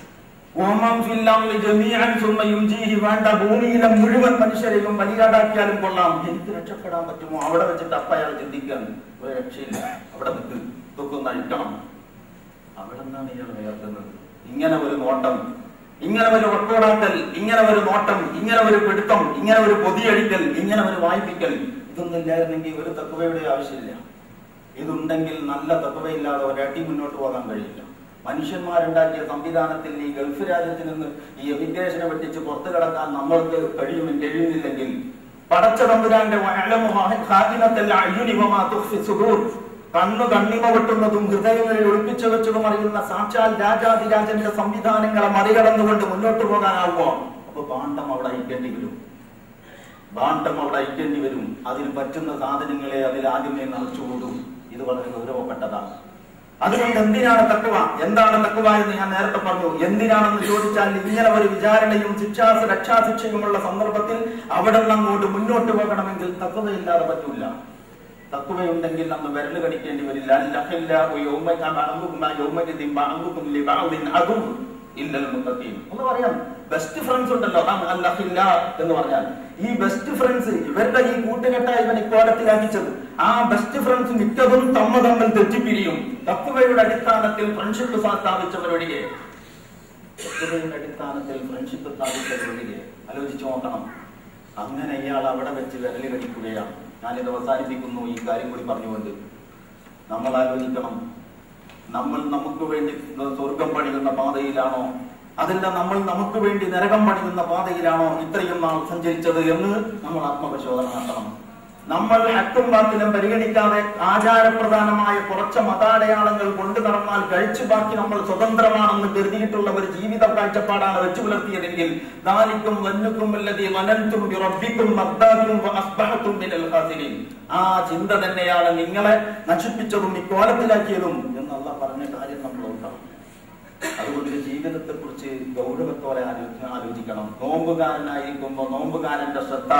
ഓമം ഫില്ലാമിൽ ജമീഅൻ സുമ്മ യുംജീഹി വേണ്ട ഭൂമിയിലെ മുഴുവൻ മനുഷ്യരെയും ബലിയാടാക്കിയാലും കൊള്ളാം എനിക്ക് രക്ഷപ്പെടാൻ പറ്റുമോ അവിടെ വെച്ചിട്ട് അപ്പ അയാൾ ചിന്തിക്കാൻ ഒരു രക്ഷയില്ല അവിടെ നിൽക്ക് ഇതൊക്കെ ഒന്ന് അഴിക്കണം അവിടെ നിന്നാണ് ഇയാൾ ഉയർത്തുന്നത് ഇങ്ങനെ ഒരു നോട്ടം ഇങ്ങനെ ഒരു റെക്കോർഡാക്കൽ ഇങ്ങനെ ഒരു നോട്ടം ഇങ്ങനെ ഒരു പിടുത്തം ഇങ്ങനെ ഒരു പൊതിയഴിക്കൽ ഇങ്ങനെ ഒരു വായിപ്പിക്കൽ ഇതൊന്നും ഇല്ലായിരുന്നെങ്കിൽ ഒരു തത്വയുടെ ആവശ്യമില്ല ഇതുണ്ടെങ്കിൽ നല്ല തത്വയില്ലാതെ ഒരടി മുന്നോട്ട് പോകാൻ കഴിയില്ല മനുഷ്യന്മാരുണ്ടാക്കിയ സംവിധാനത്തിൽ ഈ ഗൾഫ് രാജ്യത്ത് നിന്ന് ഈ എമിഗ്രേഷനെ വെട്ടിച്ച് പുറത്തു കിടക്കാൻ നമ്മൾക്ക് കഴിയുമെന്ന് കഴിയുന്നില്ലെങ്കിൽ പടച്ച തമ്പുരാന്റെ വഅലമു ഖാദിനത്തൽ അയ്യുനി വമാ തുഖ്ഫി സുദൂർ കണ്ണു കണ്ണിമ വെട്ടുന്നതും ഹൃദയങ്ങളിൽ ഒളിപ്പിച്ചു വെച്ചതും അറിയുന്ന സാക്ഷാൽ രാജാതിരാജന്റെ സംവിധാനങ്ങളെ മറികടന്നുകൊണ്ട് മുന്നോട്ട് പോകാനാവുമോ അപ്പൊ പാണ്ഡം അവിടെ അയക്കേണ്ടി വരും ഭാണ്ഡം അവിടെ അയക്കേണ്ടി വരും അതിന് പറ്റുന്ന സാധനങ്ങളെ അതിൽ ആദ്യമേ നിറച്ചുകൂടും ഇത് വളരെ ഗൗരവപ്പെട്ടതാണ് അതുകൊണ്ട് എന്തിനാണ് തക്കുവ എന്താണ് തക്കുവ എന്ന് ഞാൻ നേരത്തെ പറഞ്ഞു എന്തിനാണെന്ന് ചോദിച്ചാൽ ഇങ്ങനെ ഒരു വിചാരണയും ശിക്ഷാ രക്ഷാശിക്ഷയുമുള്ള സന്ദർഭത്തിൽ അവിടെ നിന്ന് അങ്ങോട്ട് മുന്നോട്ട് പോകണമെങ്കിൽ തക്കുവയില്ലാതെ പറ്റൂല തക്കുവയുണ്ടെങ്കിൽ അന്ന് വിരൽ കടിക്കേണ്ടി വരില്ല അല്ലഹില്ലാഹു യൗമക ബഅദുകുമാ യൗമഇദിൻ ബഅദുകും ലിബഅദിൻ അദും ഇല്ലൽ മുത്തഖീൻ ഒന്ന് പറയാം ബെസ്റ്റ് ഫ്രണ്ട്സ് ഉണ്ടല്ലോ അതാണ് അല്ലഹില്ല എന്ന് പറഞ്ഞാൽ ഈ ബെസ്റ്റ് ഫ്രണ്ട്സ് ഇവരുടെ ഈ കൂട്ടുകെട്ട ഇവൻ ഇക്കോലത്തിലാക്കിച്ചത് ആ ബെസ്റ്റ് ഫ്രണ്ട്സ് മിക്കതും തമ്മ തമ്മിൽ തെറ്റിപ്പിരിയും തക്കുവയുടെ അടിസ്ഥാനത്തിൽ ഫ്രണ്ട്ഷിപ്പ് സ്ഥാപിച്ചവരൊഴികെ തക്കുവയുടെ അടിസ്ഥാനത്തിൽ ഫ്രണ്ട്ഷിപ്പ് സ്ഥാപിച്ചവരൊഴികെ ആലോചിച്ചു നോക്കണം അങ്ങനെ ഇയാൾ അവിടെ വെച്ച് വിരല് കടിക്കുകയാണ് ഞാനിത് അവസാനിപ്പിക്കുന്നു ഈ കാര്യം കൂടി പറഞ്ഞുകൊണ്ട് നമ്മൾ ആലോചിക്കണം നമ്മൾ നമുക്ക് വേണ്ടി സ്വർഗം പണിയുന്ന പാതയിലാണോ അതല്ല നമ്മൾ നമുക്ക് വേണ്ടി നരകം പണിയുന്ന പാതയിലാണോ ഇത്രയും നാൾ സഞ്ചരിച്ചത് എന്ന് നമ്മൾ ആത്മപരിശോധന നടത്തണം നമ്മൾ ഹക്കും ബാത്തിലും പരിഗണിക്കാതെ ആചാരപ്രധാനമായ കുറച്ച് മതാടയാളങ്ങൾ കൊണ്ടു നടന്നാൽ കഴിച്ചു ബാക്കി നമ്മൾ സ്വതന്ത്രമാണെന്ന് കരുതിയിട്ടുള്ള ഒരു ജീവിത കാഴ്ചപ്പാടാണ് വെച്ചു പുലർത്തിയതെങ്കിൽ ദാലിക്കും വന്നുക്കും വല്ലതി വനന്തും റബ്ബിക്കും മദ്ദാക്കും അസ്ബഹത്തും മിനൽ ഖാസിരീൻ ആ ചിന്ത തന്നെയാണ് നിങ്ങളെ നശിപ്പിച്ചതും ഇക്കോലത്തിലാക്കിയതും എന്നുള്ള പറഞ്ഞ കാര്യം നമ്മൾ ഓർക്കണം അതുകൊണ്ട് ജീവിതത്തെ കുറിച്ച് ഗൗരവത്തോടെ ആലോചി- ആലോചിക്കണം നോമ്പുകാരനായിരിക്കുമ്പോ നോമ്പുകാരന്റെ ശ്രദ്ധ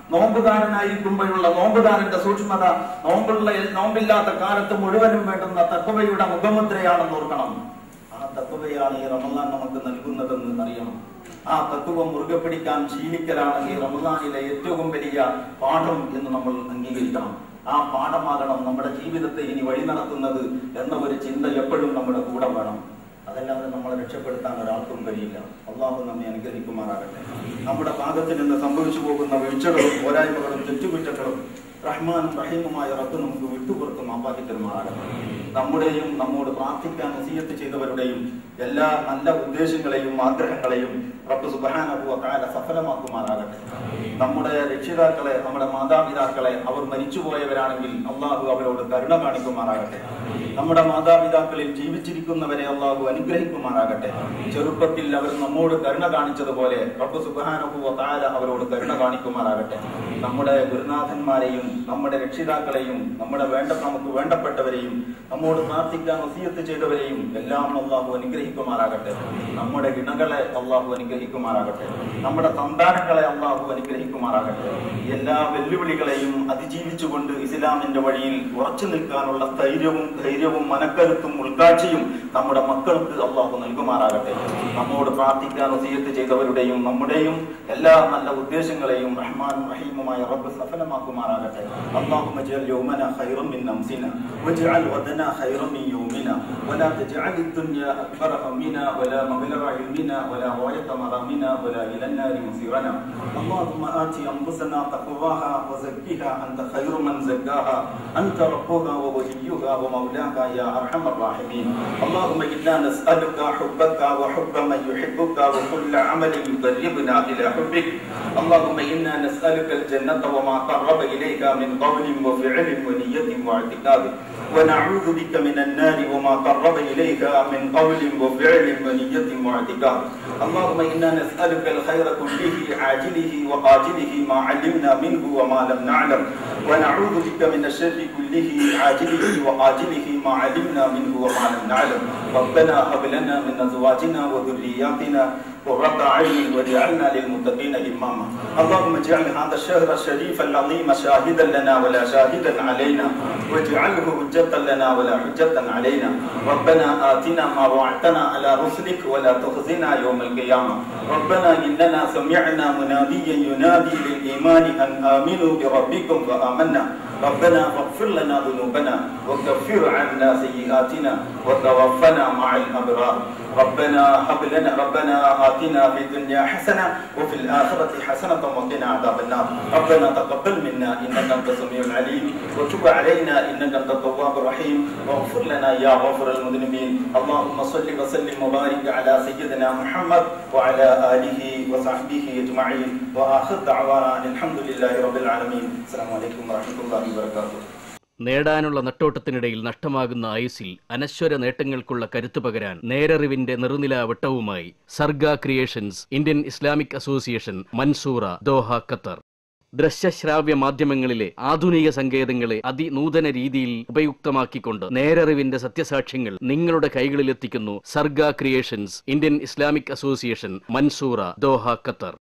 നോമ്പുകാരനായിരിക്കുമ്പോഴുള്ള നോമ്പുകാരന്റെ സൂക്ഷ്മത നോമ്പുള്ള നോമ്പില്ലാത്ത കാലത്ത് മുഴുവനും വേണ്ടുന്ന തത്വയുടെ മുഖമുദ്രയാണെന്ന് ഓർക്കണം ആ തത്വയാണ് ഈ റമദാൻ നമുക്ക് നൽകുന്നതെന്ന് അറിയണം ആ തത്വം മുറുകെ പിടിക്കാൻ ശീലിക്കലാണ് ഈ റമദാനിലെ ഏറ്റവും വലിയ പാഠം എന്ന് നമ്മൾ അംഗീകരിക്കണം ആ പാഠമാകണം നമ്മുടെ ജീവിതത്തെ ഇനി വഴി നടത്തുന്നത് എന്ന ഒരു ചിന്ത എപ്പോഴും നമ്മുടെ കൂടെ വേണം അതല്ലാതെ നമ്മളെ രക്ഷപ്പെടുത്താൻ ഒരാൾക്കും കഴിയില്ല അള്ളാഹു നമ്മെ അനുഗ്രഹിക്കുമാറാകട്ടെ നമ്മുടെ ഭാഗത്ത് നിന്ന് സംഭവിച്ചു പോകുന്ന വീഴ്ചകളും പോരായ്മകളും തെറ്റുകുറ്റങ്ങളും റഹ്മാനും റഹീമുമായ റബ്ബ് നമുക്ക് വിട്ടുപുറത്ത് മാപ്പാക്കി തരുമാറാകട്ടെ നമ്മുടെയും നമ്മോട് പ്രാർത്ഥിക്കാൻ വസീയത്ത് ചെയ്തവരുടെയും എല്ലാ നല്ല ഉദ്ദേശങ്ങളെയും ആഗ്രഹങ്ങളെയും റബ്ബ് സുബഹാനഹുവ കാല സഫലമാക്കുമാറാകട്ടെ നമ്മുടെ രക്ഷിതാക്കളെ നമ്മുടെ മാതാപിതാക്കളെ അവർ മരിച്ചുപോയവരാണെങ്കിൽ അള്ളാഹു അവരോട് കരുണ കാണിക്കുമാറാകട്ടെ നമ്മുടെ മാതാപിതാക്കളിൽ ജീവിച്ചിരിക്കുന്നവരെ അള്ളാഹു അനുഗ്രഹിക്കുമാറാകട്ടെ ചെറുപ്പത്തിൽ അവർ നമ്മോട് കരുണ കാണിച്ചതുപോലെ റബ്ബ് സുബഹാനഹുവ കാല അവരോട് കരുണ കാണിക്കുമാറാകട്ടെ നമ്മുടെ ഗുരുനാഥന്മാരെയും നമ്മുടെ രക്ഷിതാക്കളെയും നമ്മുടെ വേണ്ട നമുക്ക് വേണ്ടപ്പെട്ടവരെയും നമ്മോട് പ്രാർത്ഥിക്കാൻ വസീയത്ത് ചെയ്തവരെയും എല്ലാം അള്ളാഹു അനുഗ്രഹിക്കുമാറാകട്ടെ നമ്മുടെ ഇണകളെ അള്ളാഹു അനുഗ്രഹിക്കുമാറാകട്ടെ നമ്മുടെ സന്താനങ്ങളെ അള്ളാഹു അനുഗ്രഹിക്കുമാറാകട്ടെ എല്ലാ വെല്ലുവിളികളെയും അതിജീവിച്ചുകൊണ്ട് ഇസ്ലാമിന്റെ വഴിയിൽ ഉറച്ചു നിൽക്കാനുള്ള സ്ഥൈര്യവും ധൈര്യവും മനക്കരുത്തും ഉൾക്കാഴ്ചയും നമ്മുടെ മക്കൾക്ക് അള്ളാഹു നൽകുമാറാകട്ടെ നമ്മോട് പ്രാർത്ഥിക്കാൻ വസീയത്ത് ചെയ്തവരുടെയും നമ്മുടെയും എല്ലാ നല്ല ഉദ്ദേശങ്ങളെയും റഹ്മാനും റഹീമുമായ റബ്ബ് സഫലമാക്കുമാറാകട്ടെ اللهم اجعل يومنا خيرا من امسنا واجعل غدنا خيرا من يومنا ولا تجعل الدنيا اكبر همنا ولا مبلغ علمنا ولا غايه مرامنا ولا الى النار مصيرنا اللهم ات انفسنا تقواها وزكها انت خير من زكاها انت ربها ووليها ومولاها يا ارحم الراحمين اللهم انا نسالك حبك وحب من يحبك وكل عمل يقربنا الى حبك اللهم انا نسالك الجنه وما قرب اليها من قول وفعل ونيه واعتقاد ونعوذ بك من النار وما قرب اليها من قول وفعل ونيه واعتقاد اللهم انا نسالك الخير كله عاجله وآجله ما علمنا منه وما لم نعلم ونعوذ بك من الشر كله عاجله وآجله ما علمنا منه وما لم نعلم ربنا هب لنا من ازواجنا وذرياتنا قرة عين واجعلنا للمتقين إماما اللهم اجعل هذا الشهر الشريف العظيم شاهدا لنا ولا شاهدا علينا واجعله حجة لنا ولا حجة علينا ربنا آتنا ما وعدتنا على رسلك ولا تخزنا يوم القيامة ربنا إننا سمعنا مناديا ينادي للإيمان أن آمنوا بربكم فآمنا ربنا فاغفر لنا ذنوبنا وكفر عنا سيئاتنا وتوفنا مع الأبرار ربنا هب لنا ربنا آتنا في الدنيا حسنة وفي الآخرة حسنة وقنا عذاب النار ربنا تقبل منا إنك أنت السميع العليم وتب علينا إنك أنت التواب الرحيم واغفر لنا يا غفر المذنبين اللهم صل وسلم وبارك على سيدنا محمد وعلى آله وصحبه أجمعين وآخر دعوانا أن الحمد لله رب العالمين السلام عليكم ورحمة الله وبركاته നേടാനുള്ള നെട്ടോട്ടത്തിനിടയിൽ നഷ്ടമാകുന്ന ആയുസിൽ അനശ്വര നേട്ടങ്ങൾക്കുള്ള കരുത്തു പകരാൻ നേരറിവിന്റെ നെറുനില വട്ടവുമായി Sarga creations Indian Islamic association Mansoura Doha Qatar ദൃശ്യശ്രാവ്യ മാധ്യമങ്ങളിലെ ആധുനിക സങ്കേതങ്ങളെ അതിനൂതന രീതിയിൽ ഉപയുക്തമാക്കിക്കൊണ്ട് നേരറിവിന്റെ സത്യസാക്ഷ്യങ്ങൾ നിങ്ങളുടെ കൈകളിലെത്തിക്കുന്നു Sarga creations Indian Islamic association Mansoura Doha Qatar